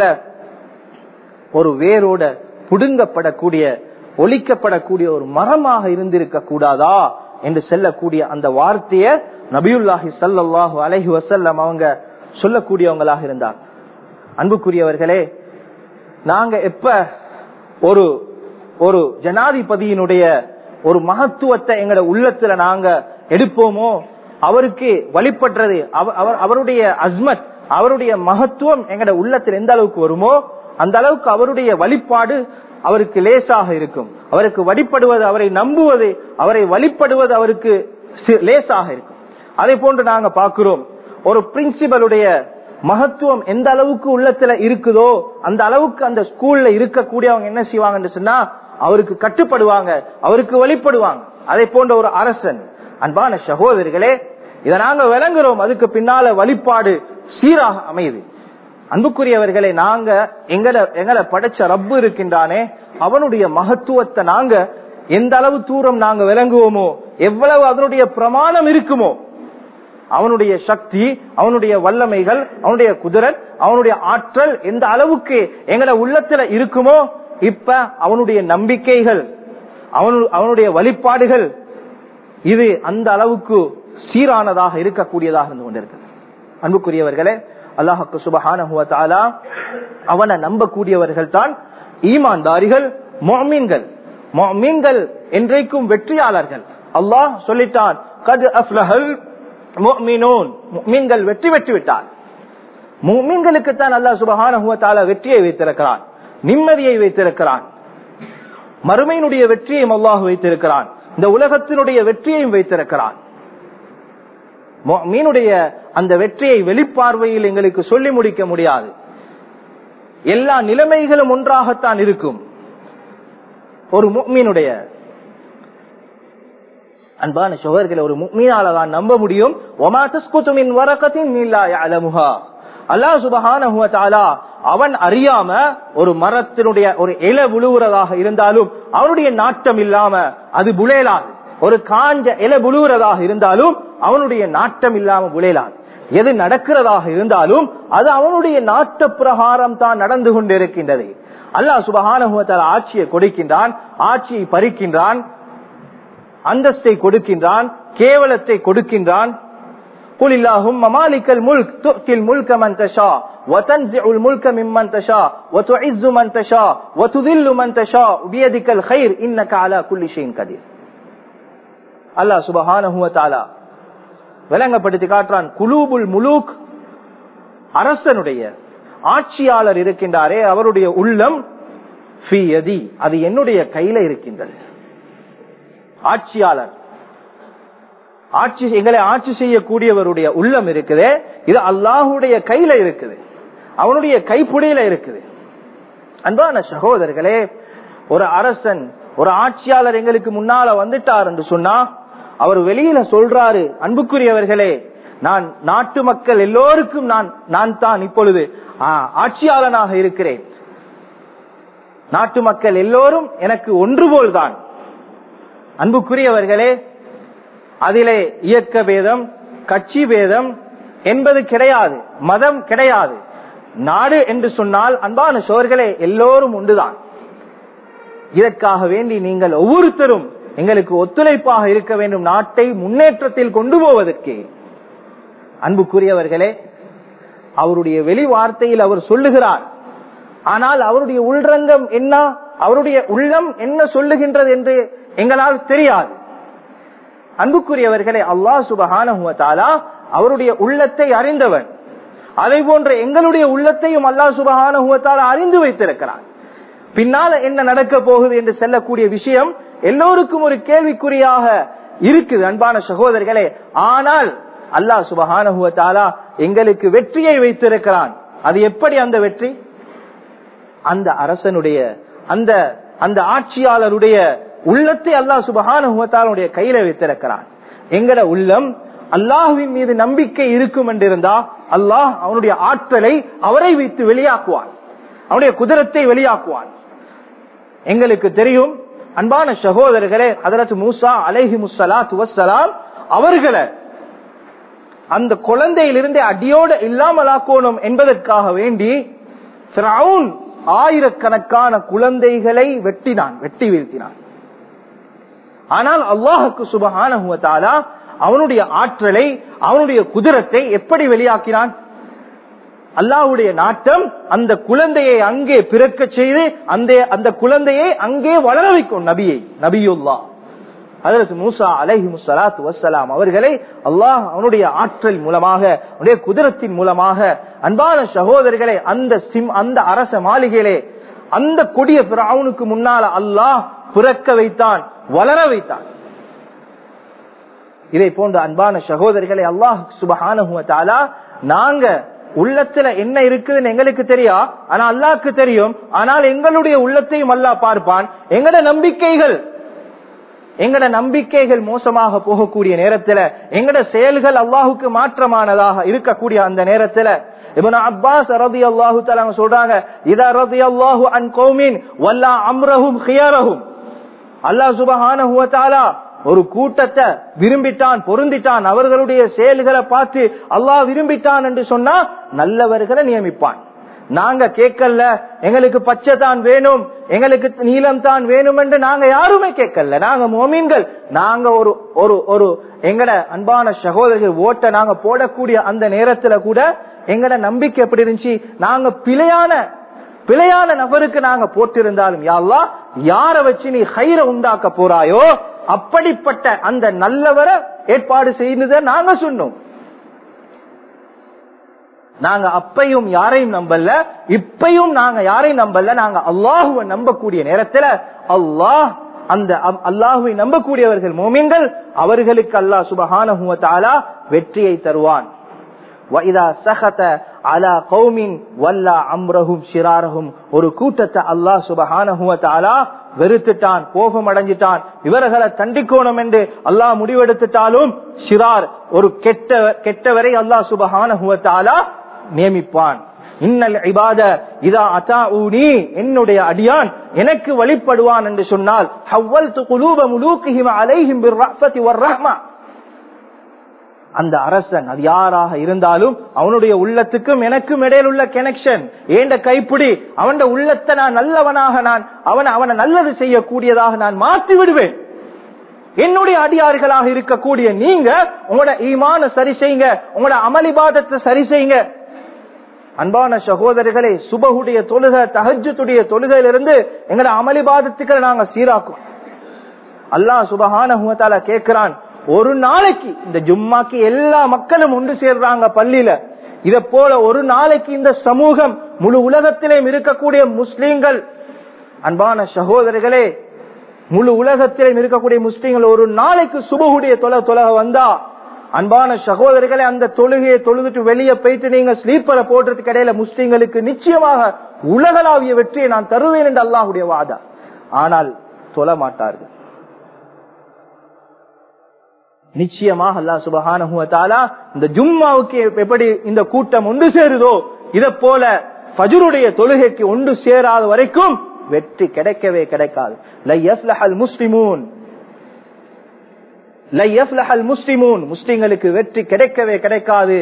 ஒரு வேரோட புடுங்கப்படக்கூடிய ஒலிக்கப்படக்கூடிய ஒரு மரமாக இருந்திருக்க கூடாதா என்று சொல்லக்கூடிய அந்த வார்த்தைய நபியுல்லாஹி ஸல்லல்லாஹு அலைஹி வஸல்லம் அவங்க சொல்லக்கூடியவங்களாக இருந்தார் அன்புக்குரியவர்களே நாங்க எப்ப ஒரு ஒரு ஜனாதிபதியினுடைய ஒரு மகத்துவத்தை எங்கட உள்ளத்துல நாங்க எடுப்போமோ அவருக்கு வழிபடுறது அவ- அவர் அவருடைய அஸ்மத் அவருடைய மகத்துவம் எங்கட உள்ளத்தில் எந்த அளவுக்கு வருமோ அந்த அளவுக்கு அவருடைய வழிபாடு அவருக்கு லேசாக இருக்கும் அவருக்கு வழிபடுவது அவரை நம்புவது அவரை வழிபடுவது அவருக்கு சி- லேசாக இருக்கும் அதே போன்று நாங்க பார்க்கிறோம் ஒரு பிரின்சிபலுடைய மகத்துவம் எந்த அளவுக்கு உள்ளத்துல இருக்குதோ அந்த அளவுக்கு அந்த ஸ்கூல்ல இருக்கக்கூடியவங்க என்ன செய்வாங்கன்னு சொன்னா அவருக்கு கட்டுப்படுவாங்க அவருக்கு வழிபடுவாங்க அதே போன்ற ஒரு அரசன் அன்பான சகோதரிகளே இதை நாங்க விளங்குறோம் அதுக்கு பின்னால வழிபாடு சீராக அமையுது அன்புக்குரியவர்களை நாங்க எங்களை எங்களை படைச்ச ரப்பு இருக்கின்றானே அவனுடைய மகத்துவத்தை நாங்க எந்த அளவு தூரம் நாங்க விளங்குவோமோ எவ்வளவு அதனுடைய பிரமாணம் இருக்குமோ அவனுடைய சக்தி அவனுடைய வல்லமைகள் அவனுடைய குதிரத் அவனுடைய ஆற்றல் எந்த அளவுக்கு எங்களை உள்ளத்துல இருக்குமோ இப்ப அவனுடைய நம்பிக்கைகள் அவனு- அவனுடைய வழிபாடுகள் இது அந்த அளவுக்கு சீரானதாக இருக்கக்கூடியதாக இருந்து கொண்டிருக்கு அன்புக்குரியவர்களே அல்லாஹுக்கு சுபஹான அவனை நம்பக்கூடியவர்கள் தான் ஈமான்தாரிகள் மொமீன்கள் மொமீன்கள் என்றைக்கும் வெற்றியாளர்கள் அல்லாஹ் சொல்லிட்டான் கது அஃப்லஹல் முஃமினூன் முஃமின்கள் வெற்றி பெற்று விட்டார் முஃமின்களுக்கு தான் அல்லாஹ் சுபஹானஹு வ தஆலா வெற்றியை வைத்திருக்கிறான் நிம்மதியை வைத்திருக்கிறான் மறுமையினுடைய வெற்றியையும் அல்லாஹ் வைத்திருக்கிறான் இந்த உலகத்தினுடைய வெற்றியையும் வைத்திருக்கிறான் மீனுடைய அந்த வெற்றியை வெளிப்பார்வையில் எங்களுக்கு சொல்லி முடிக்க முடியாது எல்லா நிலைமைகளும் ஒன்றாகத்தான் இருக்கும் ஒரு முக்மீனுடைய அன்பான சோழர்களை ஒரு முக்மீனால தான் நம்ப முடியும் ஒமா தஸ்குத்துமின் வரக்கத்தின் நீலா அலமுகா அல்லாஹ் சுபஹானஹு வ தஆலா அவன் அறியாம ஒரு மரத்தினுடைய ஒரு இல விழுவுறதாக இருந்தாலும் அவனுடைய நாட்டம் இல்லாம அது புலேலாது ஒரு காஞ்ச இல விழுவுறதாக இருந்தாலும் அவனுடைய நாட்டம் இல்லாம புலேலாது எது நடக்கிறதாக இருந்தாலும் அது அவனுடைய நாட்ட பிரகாரம் தான் நடந்து கொண்டிருக்கின்றது அல்லாஹ் சுபஹானஹு வ தஆலா ஆட்சியை கொடுக்கின்றான் ஆட்சியை பறிக்கின்றான் அந்தஸ்தை கொடுக்கின்றான் கேவலத்தை கொடுக்கின்றான் قل اللهم مالك الملك تؤتي الملك من تشاء وتنزع الملك ممن تشاء وتعز من تشاء وتذل من تشاء بيدك الخير انك على كل شيء قدير அல்லாஹ் சுபஹானஹு வ தஆலா விளங்கப்படுத்தி காட்டுறான் குலூபுல் முலூக் அரசனுடைய ஆட்சியாளர் இருக்கின்றாரே அவருடைய உள்ளம் ஃபீ யதி அது என்னுடைய கையில இருக்கின்றது ஆட்சியாளர் ஆட்சி எங்களை ஆட்சி செய்யக்கூடியவருடைய உள்ளம் இருக்குது இது அல்லாஹுடைய கையில இருக்குது அவனுடைய கைப்புடையில இருக்குது அன்பான சகோதரர்களே ஒரு அரசன் ஒரு ஆட்சியாளர் எங்களுக்கு முன்னால வந்துட்டார் என்று சொன்னா அவர் வெளியில சொல்றாரு அன்புக்குரியவர்களே நான் நாட்டு மக்கள் எல்லோருக்கும் நான் நான் தான் இப்பொழுது ஆ, ஆட்சியாளனாக இருக்கிறேன் நாட்டு மக்கள் எல்லோரும் எனக்கு ஒன்று போல்தான் அன்புக்குரியவர்களே அதிலே இயக்க பேதம் கட்சி பேதம் என்பது கிடையாது மதம் கிடையாது நாடு என்று சொன்னால் அன்பான சோர்களே எல்லோரும் உண்டுதான் இதற்காக வேண்டி நீங்கள் ஒவ்வொருத்தரும் எங்களுக்கு ஒத்துழைப்பாக இருக்க வேண்டும் நாட்டை முன்னேற்றத்தில் கொண்டு போவதற்கு அன்புக்குரியவர்களே அவருடைய வெளி வார்த்தையில் அவர் சொல்லுகிறார் ஆனால் அவருடைய உள்ரங்கம் என்ன அவருடைய உள்ளம் என்ன சொல்லுகின்றது என்று எங்களால் தெரியாது அன்புக்குரியவர்களே அல்லாஹ் சுபஹானா அவருடைய உள்ளத்தை அறிந்தவன் அதை போன்ற எங்களுடைய உள்ளத்தையும் அல்லாஹ் சுபஹான அறிந்து வைத்திருக்கிறான் பின்னால என்ன நடக்க போகுது என்று செல்லக்கூடிய விஷயம் எல்லோருக்கும் ஒரு கேள்விக்குறியாக இருக்குது அன்பான சகோதரர்களே ஆனால் அல்லாஹ் சுபஹான எங்களுக்கு வெற்றியை வைத்திருக்கிறான் அது எப்படி அந்த வெற்றி அந்த அரசனுடைய அந்த அந்த ஆட்சியாளருடைய உள்ளத்தை அல்லாஹ் சுபஹானுடைய கையில வைத்திருக்கிறான் எங்கட உள்ளம் அல்லாஹுவின் மீது நம்பிக்கை இருக்கும் என்றிருந்தா அல்லாஹ் அவனுடைய ஆற்றலை அவரை வைத்து வெளியாக்குவான் அவனுடைய குதிரத்தை வெளியாக்குவான் எங்களுக்கு தெரியும் அன்பான சகோதரர்களே அதரத்து மூசா அலைஹி முசலாத் வசலாம் அவர்களை அந்த குழந்தையிலிருந்து அடியோடு இல்லாமலாக்கணும் என்பதற்காக வேண்டி ஆயிரக்கணக்கான குழந்தைகளை வெட்டினான் வெட்டி வீழ்த்தினான் ஆனால் அல்லாஹுக்கு சுபகான அவனுடைய ஆற்றலை அவனுடைய குதிரத்தை எப்படி வெளியாக்கினான் அல்லாவுடைய நாட்டம் அந்த குழந்தையை அங்கே பிறக்க செய்து அந்த அந்த குழந்தையை அங்கே வளர வைக்கும் நபியை நபியுல்லா அதற்கு மூசா அலஹி முசலாத் வசலாம் அவர்களை அல்லாஹ் அவனுடைய ஆற்றல் மூலமாக அவனுடைய குதிரத்தின் மூலமாக அன்பான சகோதரர்களை அந்த சிம் அந்த அரச மாளிகையிலே அந்த கொடிய பிராவுனுக்கு முன்னால அல்லாஹ் பிறக்க வைத்தான் வளர வைத்தான் இதை போன்ற அன்பான சகோதரிகளை அல்லாஹ் சுபஹான நாங்க உள்ளத்துல என்ன இருக்குதுன்னு எங்களுக்கு தெரியா ஆனா அல்லாஹ்க்கு தெரியும் ஆனால் எங்களுடைய உள்ளத்தையும் அல்லாஹ் பார்ப்பான் எங்கட நம்பிக்கைகள் எங்கட நம்பிக்கைகள் மோசமாக போகக்கூடிய நேரத்துல எங்கட செயல்கள் அல்லாஹுக்கு மாற்றமானதாக இருக்கக்கூடிய அந்த நேரத்துல இவன் அப்பாஸ் ரதி அல்லாஹு சொல்றாங்க இதா ரதி அல்லாஹு அன் கோமின் வல்லா அம்ரஹும் ஹியரஹும் அல்லாஹ் சுபஹான ஒரு கூட்டத்தை விரும்பிட்டான் பொருந்திட்டான் அவர்களுடைய செயல்களை பார்த்து அல்லாஹ் விரும்பிட்டான் என்று சொன்னா நல்லவர்களை நியமிப்பான் நாங்க கேட்கல எங்களுக்கு பச்சை தான் வேணும் எங்களுக்கு நீளம் தான் வேணும் என்று நாங்க யாருமே கேட்கல நாங்க மோமீன்கள் நாங்க ஒரு ஒரு ஒரு எங்கட அன்பான சகோதரர்கள் ஓட்ட நாங்க போடக்கூடிய அந்த நேரத்துல கூட எங்கட நம்பிக்கை எப்படி இருந்துச்சு நாங்க பிழையான பிழையான நபருக்கு நாங்க போட்டிருந்தாலும் யாழ்லா யார வச்சு நீ ஹைர உண்டாக்க போறாயோ அப்படிப்பட்ட அந்த நல்லவரை ஏற்பாடு செய்தத நாங்க சொன்னோம் நாங்க அப்பையும் யாரையும் நம்பல இப்பையும் நாங்க யாரையும் நம்பல நாங்க அல்லாஹுவை நம்பக்கூடிய நேரத்துல அல்லாஹ் அந்த அல்லாஹுவை நம்பக்கூடியவர்கள் மோமீன்கள் அவர்களுக்கு அல்லாஹ் சுபஹான வெற்றியை தருவான் ஒரு கூட்டத்தை அல்லாஹ் சுபஹான வெறுத்துட்டான் கோபம் அடைஞ்சிட்டான் இவர்களை தண்டிக்கோணும் என்று அல்லாஹ் முடிவெடுத்துட்டாலும் ஷிரார் ஒரு கெட்ட கெட்டவரை அல்லாஹ் சுபஹான நியமிப்பான் இன்னல் இபாத இதா அத்தா ஊனி என்னுடைய அடியான் எனக்கு வழிபடுவான் என்று சொன்னால் ஹவ்வல் குலூப முலூக்கிஹிம அலைஹிம் பிர்ரஹ்மதி வர்ரஹ்மா அந்த அரசன் அது யாராக இருந்தாலும் அவனுடைய உள்ளத்துக்கும் எனக்கும் இடையில் உள்ள கனெக்ஷன் ஏண்ட கைப்பிடி அவன் உள்ளத்தை நான் நல்லவனாக நான் அவன் அவனை நல்லது செய்யக்கூடியதாக நான் மாற்றி விடுவேன் என்னுடைய அடியார்களாக இருக்கக்கூடிய நீங்க உங்களோட ஈமான சரி செய்யுங்க உங்களோட அமளிபாதத்தை சரி செய்யுங்க அன்பான சகோதரர்களே சுபகுடைய தொழுக தஹஜத்துடைய தொழுகையிலிருந்து எங்களோட அமளிபாதத்துக்களை நாங்க சீராக்கும் அல்லாஹ் சுபஹான கேட்கிறான் ஒரு நாளைக்கு இந்த ஜும்மாக்கு எல்லா மக்களும் ஒன்று சேர்றாங்க பள்ளியில இத போல ஒரு நாளைக்கு இந்த சமூகம் முழு உலகத்திலேயும் இருக்கக்கூடிய முஸ்லீம்கள் அன்பான சகோதரர்களே முழு உலகத்திலேயும் இருக்கக்கூடிய முஸ்லீம்கள் ஒரு நாளைக்கு சுபகுடைய தொலை தொலக வந்தா அன்பான சகோதரர்களே அந்த தொழுகையை தொழுதுட்டு வெளியே போயிட்டு நீங்க ஸ்லீப்பரை போடுறதுக்கு இடையில முஸ்லீம்களுக்கு நிச்சயமாக உலகளாவிய வெற்றியை நான் தருவேன் என்று அல்லாஹுடைய வாதா ஆனால் தொழ மாட்டார்கள் நிச்சயமாக அல்லா சுபகான இந்த ஜும்மாவுக்கு எப்படி இந்த கூட்டம் ஒன்று சேருதோ இத போல ஃபஜருடைய தொழுகைக்கு ஒன்று சேராத வரைக்கும் வெற்றி கிடைக்கவே கிடைக்காது முஸ்லிமூன் முஸ்லிமூன் முஸ்லிம்களுக்கு வெற்றி கிடைக்கவே கிடைக்காது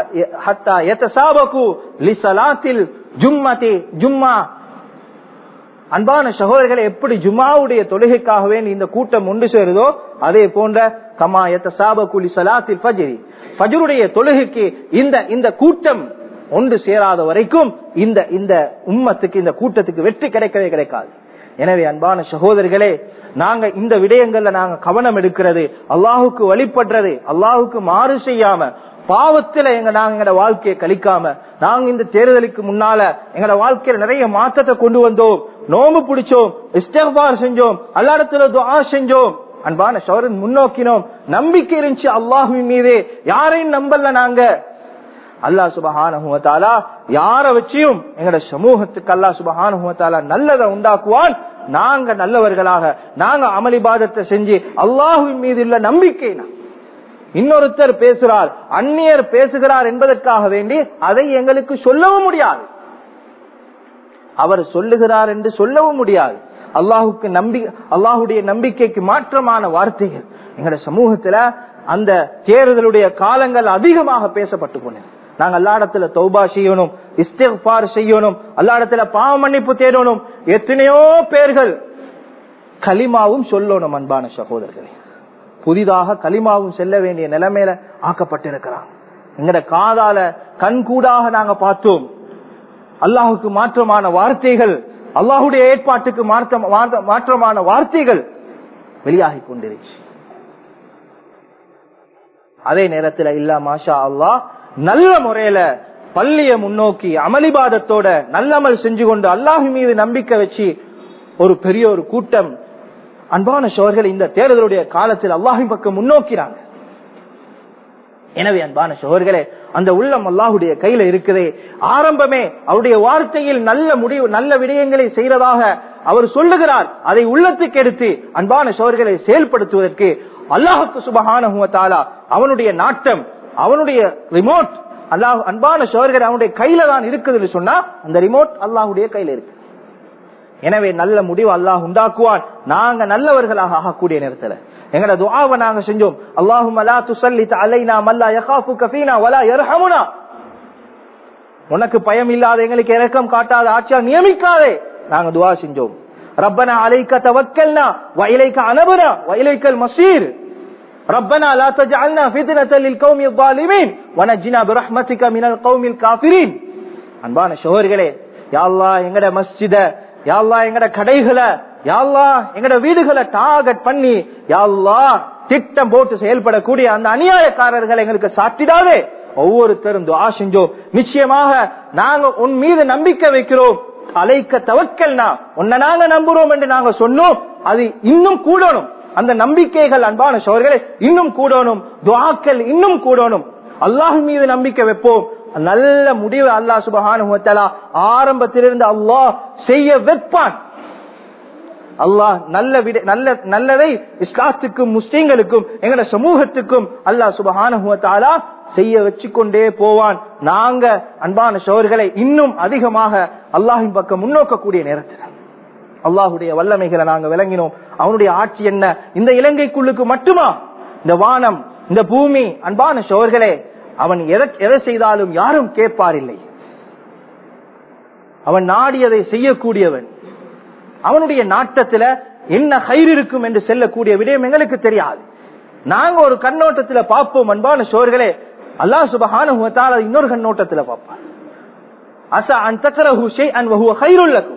ஜும்மா அன்பான சகோதரர்களை எப்படி ஜுமாவுடைய தொழுகைக்காகவே இந்த கூட்டம் ஒன்று சேருதோ அதே போன்ற கமா எத்த சாப குலி சலாத்தில் பஜரி பஜருடைய தொழுகைக்கு இந்த இந்த கூட்டம் ஒன்று சேராத வரைக்கும் இந்த இந்த உம்மத்துக்கு இந்த கூட்டத்துக்கு வெற்றி கிடைக்கவே கிடைக்காது எனவே அன்பான சகோதரர்களே நாங்க இந்த விடயங்கள்ல நாங்க கவனம் எடுக்கிறது அல்லாஹுக்கு வழிபடுறது அல்லாஹுக்கு மாறு செய்யாம பாவத்துல எங்க நாங்க எங்க வாழ்க்கையை கழிக்காம நாங்க இந்த தேர்தலுக்கு முன்னால எங்கட வாழ்க்கையில நிறைய மாற்றத்தை கொண்டு வந்தோம் நோம்பு பிடிச்சோம் இஸ்டபார் செஞ்சோம் அல்லாடத்துல துஆ செஞ்சோம் அன்பான சோரன் முன்னோக்கினோம் நம்பிக்கை இருந்துச்சு அல்லாஹுவின் மீது யாரையும் நம்பல நாங்க அல்லா சுபஹானுவத்தாலா யார வச்சியும் எங்கட சமூகத்துக்கு அல்லா சுபஹானுவத்தாலா நல்லதை உண்டாக்குவான் நாங்க நல்லவர்களாக நாங்க அமளிபாதத்தை செஞ்சு அல்லாஹுவின் மீது உள்ள நம்பிக்கை இன்னொருத்தர் பேசுறார் அந்நியர் பேசுகிறார் என்பதற்காக வேண்டி அதை எங்களுக்கு சொல்லவும் முடியாது அவர் சொல்லுகிறார் என்று சொல்லவும் முடியாது அல்லாஹுக்கு நம்பி அல்லாஹுடைய நம்பிக்கைக்கு மாற்றமான வார்த்தைகள் எங்கட சமூகத்துல அந்த தேர்தலுடைய காலங்கள் அதிகமாக பேசப்பட்டு கொண்டது நாங்க அல்லாடத்துல தௌபா செய்யணும் இஸ்திஃபார் செய்யணும் அல்லாடத்துல பாவ மன்னிப்பு தேடணும் எத்தனையோ பேர்கள் களிமாவும் சொல்லணும் அன்பான சகோதரர்களே புதிதாக களிமாவும் செல்ல வேண்டிய நிலைமையில ஆக்கப்பட்டிருக்கிறான் எங்கட காதால கண்கூடாக நாங்க பார்த்தோம் அல்லாஹுக்கு மாற்றமான வார்த்தைகள் அல்லாஹுடைய ஏற்பாட்டுக்கு மாற்றமான வார்த்தைகள் வெளியாகி கொண்டிருச்சு அதே நேரத்தில் இல்லா மாஷா அல்லாஹ் நல்ல முறையில பள்ளிய முன்னோக்கி அமளிபாதத்தோட நல்லமல் செஞ்சு கொண்டு அல்லாஹு மீது நம்பிக்கை வச்சு ஒரு பெரிய ஒரு கூட்டம் அன்பான சோழர்கள் இந்த தேர்தலுடைய காலத்தில் அல்லாஹின் பக்கம் முன்னோக்கிறாங்க எனவே அன்பான சோழர்களே அந்த உள்ளம் அல்லாஹுடைய கையில இருக்குதே ஆரம்பமே அவருடைய வார்த்தையில் நல்ல முடிவு நல்ல விடயங்களை செய்யறதாக அவர் சொல்லுகிறார் அதை உள்ளத்துக்கு எடுத்து அன்பான சோழர்களை செயல்படுத்துவதற்கு அல்லாஹுக்கு சுபகான அவனுடைய நாட்டம் அவனுடைய ரிமோட் அல்லாஹ் அன்பான சோழர்கள் அவனுடைய கையில தான் இருக்குதுன்னு சொன்னா அந்த ரிமோட் அல்லாஹுடைய கையில இருக்கு எனவே நல்ல முடிவு அல்லாஹ் உண்டாக்குவான் நாங்க நல்லவர்களாக ஆகக்கூடிய நேரத்துல எங்கட துஆவை நாங்க செஞ்சோம் அல்லாஹும் லா துஸல்லித் அலைனா மல்லா யகாஃபுக ஃபீனா வலா யர்ஹமுனா உனக்கு பயம் இல்லாத எங்களுக்கு இரக்கம் காட்டாத ஆட்சியா நியமிக்காதே நாங்க துஆ செஞ்சோம் ரப்பனா அலைக்க தவக்கல்னா வ இலைக்க அனபனா வ இலைக்கல் மஸீர் ربنا لا تجعلنا فتنة للقوم الظالمين ونجنا برحمتك من القوم الكافرين அன்பான சகோதரர்களே யா அல்லாஹ் எங்கட மஸ்ஜித யா அல்லாஹ் எங்கட கடைகளை யா அல்லாஹ் எங்கட வீடுகளை டார்கெட் பண்ணி யா அல்லாஹ் திட்டம் போட்டு செயல்படக்கூடிய அந்த அநியாயக்காரர்களை எங்களுக்கு சாட்டிடாதே ஒவ்வொருத்தரும் துஆ செஞ்சோம் நிச்சயமாக நாங்க உன் மீது நம்பிக்கை வைக்கிறோம் அலைக்க தவக்கல்னா உன்னை நாங்க நம்புறோம் என்று நாங்க சொன்னோம் அது இன்னும் கூடணும் அந்த நம்பிக்கைகள் அன்பான சோர்களே இன்னும் கூடணும் துவாக்கள் இன்னும் கூடணும் அல்லாஹ் மீது நம்பிக்கை வைப்போம் நல்ல முடிவு அல்லாஹ் சுபஹானு ஆரம்பத்திலிருந்து அல்லாஹ் செய்ய வைப்பான் அல்லாஹ் நல்ல விட நல்ல நல்லதை இஸ்லாத்துக்கும் முஸ்லீம்களுக்கும் எங்கட சமூகத்துக்கும் அல்லாஹ் சுபஹானுவத்தாலா செய்ய வச்சு கொண்டே போவான் நாங்க அன்பான சோர்களை இன்னும் அதிகமாக அல்லாஹின் பக்கம் முன்னோக்கக்கூடிய நேரத்தில் அல்லாஹுடைய வல்லமைகளை நாங்க விளங்கினோம் அவனுடைய ஆட்சி என்ன இந்த இலங்கைக்குள்ளுக்கு மட்டுமா இந்த வானம் இந்த பூமி அன்பான சோர்களே அவன் எதை எதை செய்தாலும் யாரும் கேட்பார் இல்லை அவன் நாடியதை செய்யக்கூடியவன் அவனுடைய நாட்டத்துல என்ன கயிறு இருக்கும் என்று செல்லக்கூடிய விடயம் எங்களுக்கு தெரியாது நாங்க ஒரு கண்ணோட்டத்துல பார்ப்போம் அன்பான சோர்களே அல்லாஹ் சுபஹான இன்னொரு கண்ணோட்டத்துல பார்ப்பான் அசா அன் தக்கரஹு ஷை அன் வஹுவ கைருல்லக்கும்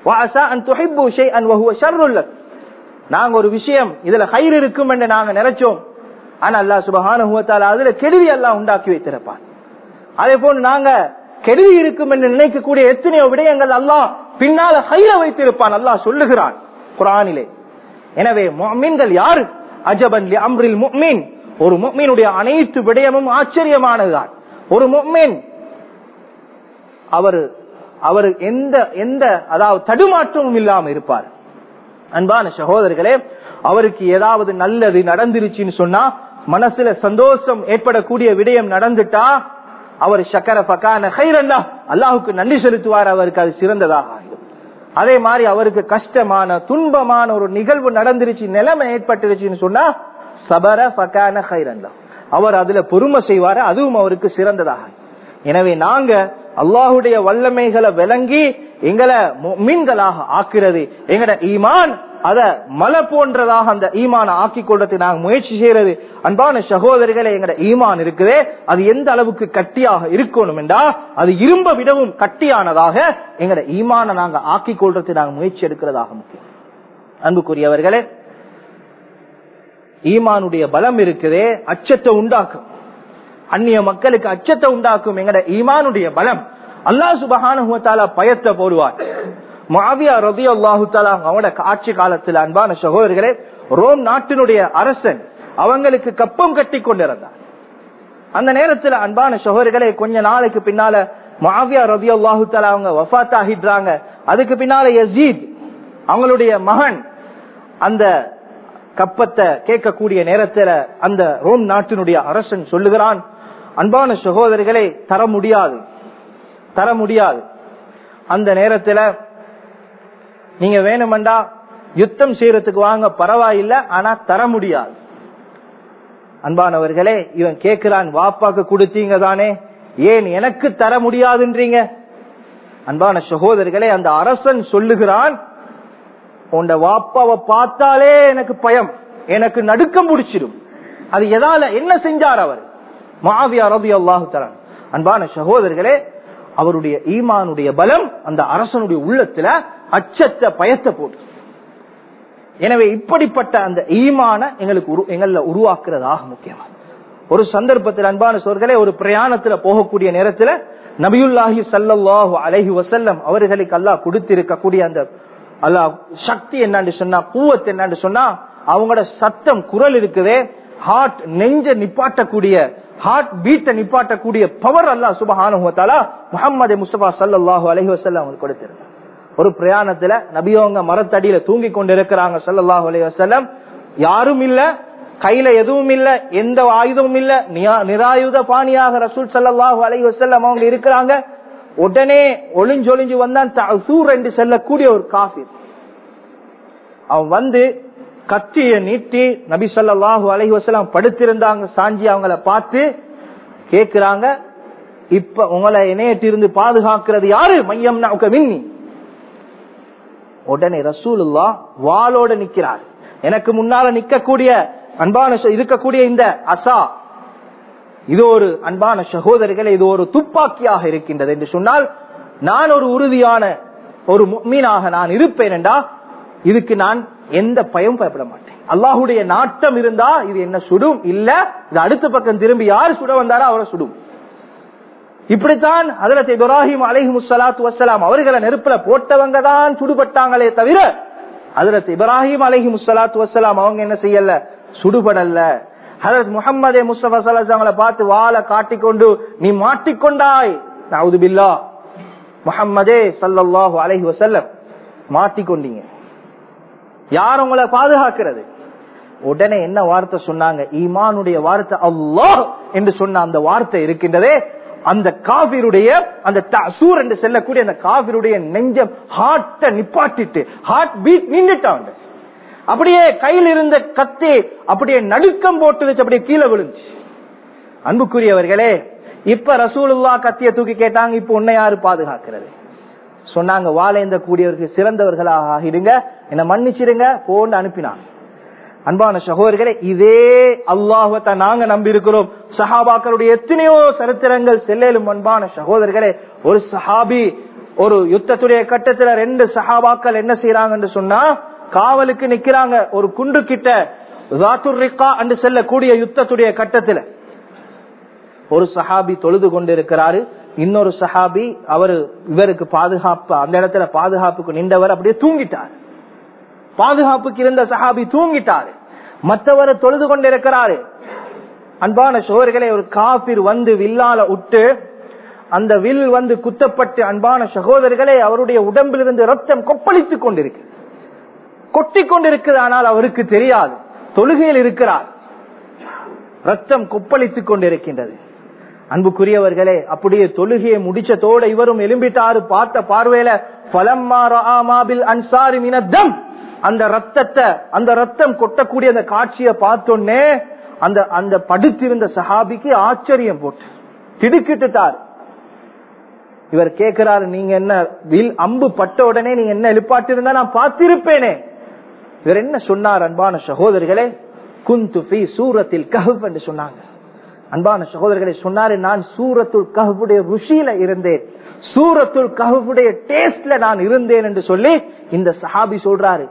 நாங்க ஒரு விஷயம் இதுல கயிறு இருக்கும் என்று நாங்க நினைச்சோம் ஆனா அல்லா சுபகான அதுல கெடுதி எல்லாம் உண்டாக்கி வைத்திருப்பான் அதே போல நாங்க கெடுதி இருக்கும் என்று நினைக்கக்கூடிய எத்தனையோ விடயங்கள் அல்லாஹ் பின்னால கயிற வைத்திருப்பான் அல்லாஹ் சொல்லுகிறான் குரானிலே எனவே மீன்கள் யாரு அஜபன் அம்ரில் முக்மீன் ஒரு முக்மீனுடைய அனைத்து விடயமும் ஆச்சரியமானதுதான் ஒரு முக்மீன் அவர் அவர் எந்த எந்த அதாவது தடுமாற்றமும் இல்லாம இருப்பார் அன்பான சகோதரர்களே அவருக்கு ஏதாவது நல்லது நடந்துருச்சுன்னு சொன்னா மனசுல சந்தோஷம் ஏற்படக்கூடிய விடயம் நடந்துட்டா அவர் சக்கர பக்கான கைரல்லா அல்லாஹுக்கு நன்றி செலுத்துவார் அவருக்கு அது சிறந்ததாக ஆகிடும் அதே மாதிரி அவருக்கு கஷ்டமான துன்பமான ஒரு நிகழ்வு நடந்துருச்சு நிலைமை ஏற்பட்டுருச்சுன்னு சொன்னா சபர பக்கான கைரல்லா அவர் அதுல பொறுமை செய்வாரு அதுவும் அவருக்கு சிறந்ததாக எனவே நாங்க அல்லாஹுடைய வல்லமைகளை விளங்கி எங்களை மீன்களாக ஆக்குறது எங்கட ஈமான் அத மலை போன்றதாக அந்த ஈமான ஆக்கி கொள்றதுக்கு நாங்க முயற்சி செய்யறது அன்பான சகோதரிகளை எங்கட ஈமான் இருக்குதே அது எந்த அளவுக்கு கட்டியாக இருக்கணும் என்றா அது இரும்ப விடவும் கட்டியானதாக எங்கட ஈமான நாங்க ஆக்கி கொள்றதுக்கு நாங்க முயற்சி எடுக்கிறதாக முக்கியம் அன்புக்குரியவர்களே ஈமானுடைய பலம் இருக்குதே அச்சத்தை உண்டாக்கும் அந்நிய மக்களுக்கு அச்சத்தை உண்டாக்கும் எங்கட ஈமானுடைய பலம் அல்லா சுபகான பயத்தை போடுவார் மாவியா ரபி அல்லாஹு அவனோட ஆட்சி காலத்தில் அன்பான சகோதரர்களே ரோம் நாட்டினுடைய அரசன் அவங்களுக்கு கப்பம் கட்டி கொண்டிருந்தார் அந்த நேரத்தில் அன்பான சகோதரர்களே கொஞ்ச நாளைக்கு பின்னால மாவியா ரபி அல்லாஹு அவங்க வஃத் ஆகிடுறாங்க அதுக்கு பின்னால யசீத் அவங்களுடைய மகன் அந்த கப்பத்தை கேட்கக்கூடிய நேரத்தில் அந்த ரோம் நாட்டினுடைய அரசன் சொல்லுகிறான் அன்பான சகோதரிகளை தர முடியாது தர முடியாது அந்த நேரத்தில் நீங்க வேணுமெண்டா யுத்தம் செய்யறதுக்கு வாங்க பரவாயில்ல ஆனா தர முடியாது அன்பானவர்களே இவன் கேட்கிறான் வாப்பாக்கு கொடுத்தீங்க தானே ஏன் எனக்கு தர முடியாதுன்றீங்க அன்பான சகோதரர்களே அந்த அரசன் சொல்லுகிறான் உண்ட வாப்பாவை பார்த்தாலே எனக்கு பயம் எனக்கு நடுக்கம் பிடிச்சிடும் அது எதால என்ன செஞ்சார் அவர் மாவியா ரபி அல்லாஹு தரான் அன்பான சகோதரர்களே அவருடைய ஈமானுடைய பலம் அந்த அரசனுடைய உள்ளத்துல அச்சத்தை பயத்தை போட்டு எனவே இப்படிப்பட்ட அந்த ஈமான எங்களுக்கு எங்கள உருவாக்குறதாக முக்கியமா ஒரு சந்தர்ப்பத்தில் அன்பான சோர்களே ஒரு பிரயாணத்துல போகக்கூடிய நேரத்துல நபியுல்லாஹி சல்லாஹு அலஹி வசல்லம் அவர்களுக்கு அல்லாஹ் கொடுத்திருக்கக்கூடிய அந்த அல்லா சக்தி என்னன்னு சொன்னா பூவத்து என்னன்னு சொன்னா அவங்களோட சத்தம் குரல் இருக்குதே ஹார்ட் நெஞ்ச நிப்பாட்டக்கூடிய ஹார்ட் பீட்டை நிப்பாட்டக்கூடிய பவர் அல்லா சுபஹானுவத்தாலா முகமது முஸ்தபா சல்லாஹூ அலஹி வசல்லம் அவங்களுக்கு கொடுத்திருந்தார் ஒரு பிரயாணத்துல நபியவங்க மரத்தடியில தூங்கி கொண்டு இருக்கிறாங்க சல்லாஹூ அலஹி வசல்லம் யாரும் இல்ல கையில எதுவும் இல்ல எந்த ஆயுதமும் இல்ல நிராயுத பாணியாக ரசூல் சல்லாஹூ அலஹி வசல்லம் அவங்க இருக்கிறாங்க உடனே ஒளிஞ்சொளிஞ்சு வந்தான் தசூர் என்று செல்லக்கூடிய ஒரு காஃபிர் அவன் வந்து கத்திய நீட்டி நபி சொல்லாஹு அலஹி வசலாம் படுத்திருந்தாங்க சாஞ்சி அவங்கள பார்த்து கேக்குறாங்க இப்ப உங்களை இணையத்திலிருந்து பாதுகாக்கிறது யாரு மையம் மின்னி உடனே ரசூலுல்லா வாளோட நிக்கிறார் எனக்கு முன்னால நிக்கக்கூடிய அன்பான இருக்கக்கூடிய இந்த அசா இது ஒரு அன்பான சகோதரிகள் இது ஒரு துப்பாக்கியாக இருக்கின்றது என்று சொன்னால் நான் ஒரு உறுதியான ஒரு மீனாக நான் இருப்பேன் என்றா இதுக்கு நான் எந்த பயம் பயப்பட மாட்டேன் அல்லாஹுடைய நாட்டம் இருந்தா இது என்ன சுடும் இல்ல இது அடுத்த பக்கம் திரும்பி யார் சுட வந்தாரோ அவரை சுடும் இப்படித்தான் அதரத் இப்ராஹிம் அலஹி முசலாத்து வசலாம் அவர்களை நெருப்புல போட்டவங்க தான் சுடுபட்டாங்களே தவிர அதரத் இப்ராஹிம் அலஹி முசலாத்து வசலாம் அவங்க என்ன செய்யல சுடுபடல்ல ஹதரத் முகமதே முஸ்தபா சலாசங்களை பார்த்து வாழை காட்டிக்கொண்டு நீ மாட்டிக்கொண்டாய் நவுது பில்லா முகம்மதே சல்லாஹூ அலஹி வசல்லம் மாட்டிக்கொண்டீங்க யார் உங்களை பாதுகாக்கிறது உடனே என்ன வார்த்தை சொன்னாங்க ஈமானுடைய வார்த்தை அல்லாஹ் என்று சொன்ன அந்த வார்த்தை இருக்கின்றதே அந்த காவிருடைய அந்த தசூர் என்று செல்லக்கூடிய அந்த காவிருடைய நெஞ்சம் ஹார்ட்ட நிப்பாட்டிட்டு ஹார்ட் பீட் நின்றுட்டாங்க அப்படியே கையில் இருந்த கத்தி அப்படியே நடுக்கம் போட்டு வச்சு அப்படியே கீழே விழுந்துச்சு அன்புக்குரியவர்களே இப்ப ரசூலுல்லா கத்திய தூக்கி கேட்டாங்க இப்ப உன்னை யாரு பாதுகாக்கிறது சொன்னாங்க வாழேந்த கூடியவர்கள் சிறந்தவர்களாக ஆகிடுங்க என்ன மன்னிச்சிருங்க போன்னு அனுப்பினாங்க அன்பான சகோதரர்களே இதே அல்லாஹத்தை நாங்க நம்பி இருக்கிறோம் சஹாபாக்களுடைய எத்தனையோ சரித்திரங்கள் செல்லும் அன்பான சகோதரர்களே ஒரு சஹாபி ஒரு யுத்தத்துடைய கட்டத்துல ரெண்டு சஹாபாக்கள் என்ன செய்யறாங்கன்னு சொன்னா காவலுக்கு நிக்கிறாங்க ஒரு குண்டு கிட்ட என்று செல்லக்கூடிய யுத்தத்துடைய கட்டத்துல ஒரு சஹாபி தொழுது கொண்டு இருக்கிறாரு இன்னொரு சஹாபி அவரு இவருக்கு பாதுகாப்பு அந்த இடத்துல பாதுகாப்புக்கு நின்றவர் அப்படியே தூங்கிட்டார் பாதுகாப்புக்கு இருந்த சஹாபி தூங்கிட்டாரு மற்றவர் தொழுது கொண்டிருக்கிறாரு அன்பான சோர்களே ஒரு காபிர் வந்து வில்லால விட்டு அந்த வில் வந்து குத்தப்பட்டு அன்பான சகோதரர்களே அவருடைய உடம்பிலிருந்து ரத்தம் கொப்பளித்துக் கொண்டிருக்கு கொட்டி கொண்டிருக்கிறது ஆனால் அவருக்கு தெரியாது தொழுகையில் இருக்கிறார் ரத்தம் கொப்பளித்துக் கொண்டிருக்கின்றது அன்புக்குரியவர்களே அப்படியே தொழுகையை முடிச்சதோட இவரும் எலும்பிட்டாரு பார்த்த பார்வையில பலம்மாபில் அன்சாரி மினத்தம் அந்த ரத்தத்தை அந்த ரத்தம் கொட்டக்கூடிய அந்த காட்சியை பார்த்தோன்னே அந்த அந்த படுத்திருந்த சஹாபிக்கு ஆச்சரியம் போட்டு திடுக்கிட்டுட்டார் இவர் கேட்கிறாரு நீங்க என்ன வில் அம்பு பட்ட உடனே நீங்க என்ன எழுப்பாட்டு இருந்தா நான் பார்த்திருப்பேனே இவர் என்ன சொன்னார் அன்பான சகோதரிகளே குந்து பி சூரத்தில் கஹப் என்று சொன்னாங்க அன்பான சகோதரர்களை சொன்னாரு நான் சூரத்துல் கஹுடைய ருஷியில இருந்தேன் சூரத்துல் கஹுடைய டேஸ்ட்ல நான் இருந்தேன் என்று சொல்லி இந்த சஹாபி சொல்றாரு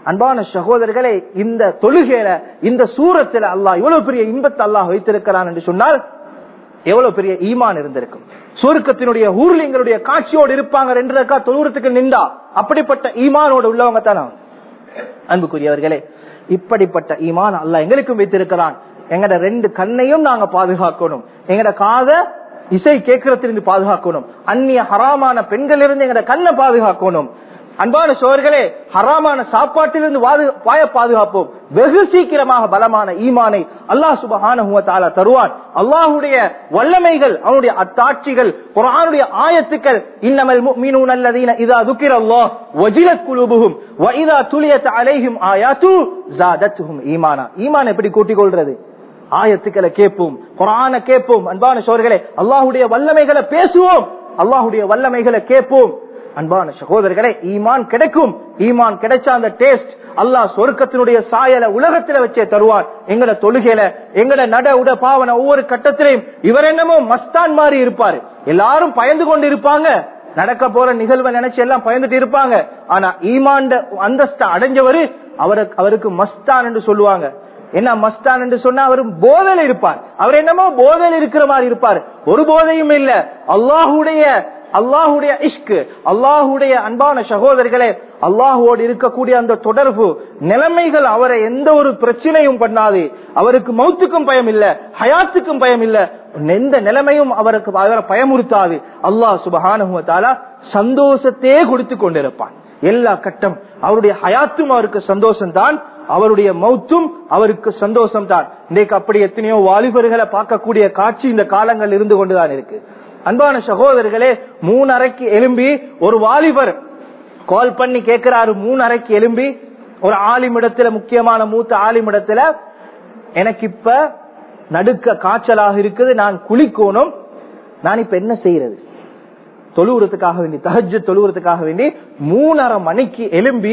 அன்பான சகோதரர்களே இந்த தொழுகையில இந்த சூரத்துல அல்லாஹ் இவ்வளவு பெரிய இன்பத்தை அல்லாஹ் வைத்திருக்கிறான் என்று சொன்னால் எவ்வளவு பெரிய ஈமான் இருந்திருக்கும் சுருக்கத்தினுடைய ஊர்லிங்களுடைய காட்சியோடு இருப்பாங்க ரெண்டு ரக்கா தொழுறதுக்கு நின்றா அப்படிப்பட்ட ஈமானோடு உள்ளவங்க தானே அன்புக்குரியவர்களே இப்படிப்பட்ட ஈமான் அல்லாஹ் எங்களுக்கும் வைத்திருக்கிறான் எங்கட ரெண்டு கண்ணையும் நாங்க பாதுகாக்கணும் எங்கட காத இசை கேட்கறதிலிருந்து பாதுகாக்கணும் அந்நிய ஹராமான பெண்களிலிருந்து எங்கட கண்ணை பாதுகாக்கணும் அன்பான சோர்களே ஹராமான சாப்பாட்டிலிருந்து வாது- வாய பாதுகாப்போம் வெகு சீக்கிரமாக பலமான ஈமானை அல்லாஹ் சுபஹான தருவான் அல்லாஹுடைய வல்லமைகள் அவனுடைய அத்தாட்சிகள் குரானுடைய ஆயத்துக்கள் இன்னமல் முஃமினூன அல்லதீன இதா துக்கிரல்லாஹ் வஜிலத் குலூபுஹும் வ இதா துலியத் அலைஹிம் ஆயாத்து ஜாதத்துஹும் ஈமானா ஈமான் எப்படி கூட்டிக் கொள்றது ஆயத்துக்களை கேட்போம் குரான கேட்போம் அன்பான சோர்களே அல்லாஹுடைய வல்லமைகளை பேசுவோம் அல்லாஹுடைய வல்லமைகளை கேட்போம் அன்பான சகோதரர்களே ஈமான் கிடைக்கும் ஈமான் கிடைச்ச அந்த டேஸ்ட் அல்லாஹ் சொர்க்கத்தினுடைய சாயல உலகத்துல வச்சே தருவான் எங்கட தொழுகையில எங்கட நட உட பாவன ஒவ்வொரு கட்டத்திலையும் இவர் என்னமோ மஸ்தான் மாதிரி இருப்பாரு எல்லாரும் பயந்து கொண்டு இருப்பாங்க நடக்க போற நிகழ்வை நினைச்சு எல்லாம் பயந்துட்டு இருப்பாங்க ஆனா ஈமாண்ட அந்தஸ்த அடைஞ்சவரு அவருக்கு அவருக்கு மஸ்தான் என்று சொல்லுவாங்க என்ன மஸ்தான் என்று சொன்னா அவர் போதையில் இருப்பார் அவர் என்னமோ போதையில் இருக்கிற மாதிரி இருப்பார் ஒரு போதையும் இல்ல அல்லாஹுடைய அல்லாஹுடைய இஷ்கு அல்லாஹுடைய அன்பான சகோதரர்களே அல்லாஹுவோடு இருக்கக்கூடிய அந்த தொடர்பு நிலைமைகள் அவரை எந்த ஒரு பிரச்சனையும் பண்ணாது அவருக்கு மௌத்துக்கும் பயம் இல்ல ஹயாத்துக்கும் பயம் இல்ல எந்த நிலைமையும் அவருக்கு அவரை பயமுறுத்தாது அல்லாஹ் சுபஹானுவத்தாலா சந்தோஷத்தையே கொடுத்து கொண்டிருப்பான் எல்லா கட்டம் அவருடைய ஹயாத்தும் அவருக்கு சந்தோஷம் தான் அவருடைய மௌத்தும் அவருக்கு சந்தோஷம் தான் இன்றைக்கு அப்படி எத்தனையோ வாலிபர்களை பார்க்கக்கூடிய காட்சி இந்த காலங்கள் இருந்து கொண்டுதான் இருக்கு அன்பான சகோதரர்களே மூணு அறைக்கு எலும்பி ஒரு வாலிபர் கால் பண்ணி கேட்கிறாரு மூணு அறைக்கு எலும்பி ஒரு ஆலிமிடத்துல முக்கியமான மூத்த ஆலிமிடத்துல எனக்கு இப்ப நடுக்க காய்ச்சலாக இருக்குது நான் குளிக்கணும் நான் இப்ப என்ன செய்யறது தொழுவுறதுக்காக வேண்டி தஹஜ் தொழுவுறதுக்காக வேண்டி மூணரை மணிக்கு எலும்பி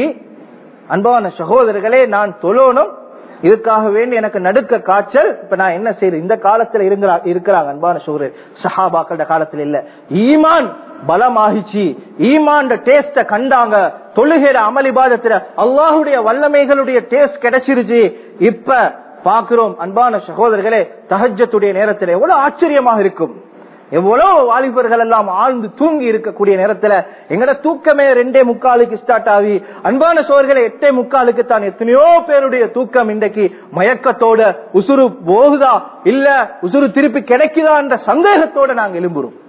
அன்பான சகோதரர்களே நான் தொழணும் இதுக்காக வேண்டி எனக்கு நடுக்க காய்ச்சல் இப்ப நான் என்ன செய்யறது இந்த காலத்துல இருக்கிறா- இருக்கிறாங்க அன்பான சகோதரர் சஹாபாக்கள காலத்துல இல்ல ஈமான் பலமாகிச்சு ஈமான் டேஸ்ட கண்டாங்க தொழுகிற அமளிபாதத்துல அல்லாஹுடைய வல்லமைகளுடைய டேஸ்ட் கிடைச்சிருச்சு இப்ப பாக்குறோம் அன்பான சகோதரர்களே தஹஜத்துடைய நேரத்துல எவ்வளவு ஆச்சரியமாக இருக்கும் எவ்வளவு வாலிபர்கள் எல்லாம் ஆழ்ந்து தூங்கி இருக்கக்கூடிய நேரத்துல எங்கட தூக்கமே ரெண்டே முக்காலுக்கு ஸ்டார்ட் ஆகி அன்பான சோர்களை எட்டே முக்காலுக்கு தான் எத்தனையோ பேருடைய தூக்கம் இன்றைக்கு மயக்கத்தோட உசுறு போகுதா இல்ல உசுறு திருப்பி கிடைக்குதா என்ற சந்தேகத்தோட நாங்க எழும்புறோம்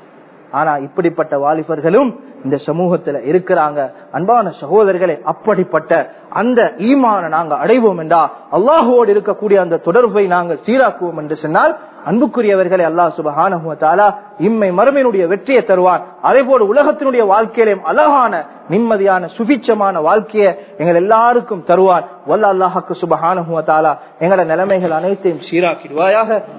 ஆனா இப்படிப்பட்ட வாலிபர்களும் இந்த சமூகத்துல இருக்கிறாங்க அன்பான சகோதரர்களே அப்படிப்பட்ட அந்த ஈமான நாங்க அடைவோம் என்றா அல்லாஹுவோடு இருக்கக்கூடிய அந்த தொடர்பை நாங்கள் சீராக்குவோம் என்று சொன்னால் அன்புக்குரியவர்களை அல்லாஹ் சுபஹானஹு வ தஆலா இம்மை மறுமையினுடைய வெற்றியை தருவான் அதே போல உலகத்தினுடைய வாழ்க்கையிலும் அழகான நிம்மதியான சுபிச்சமான வாழ்க்கையை எங்கள் எல்லாருக்கும் தருவான் வல்ல அல்லாஹுக்கு சுபஹானஹு வ தஆலா எங்கள நிலைமைகள் அனைத்தையும் சீராக்கிடுவாயாக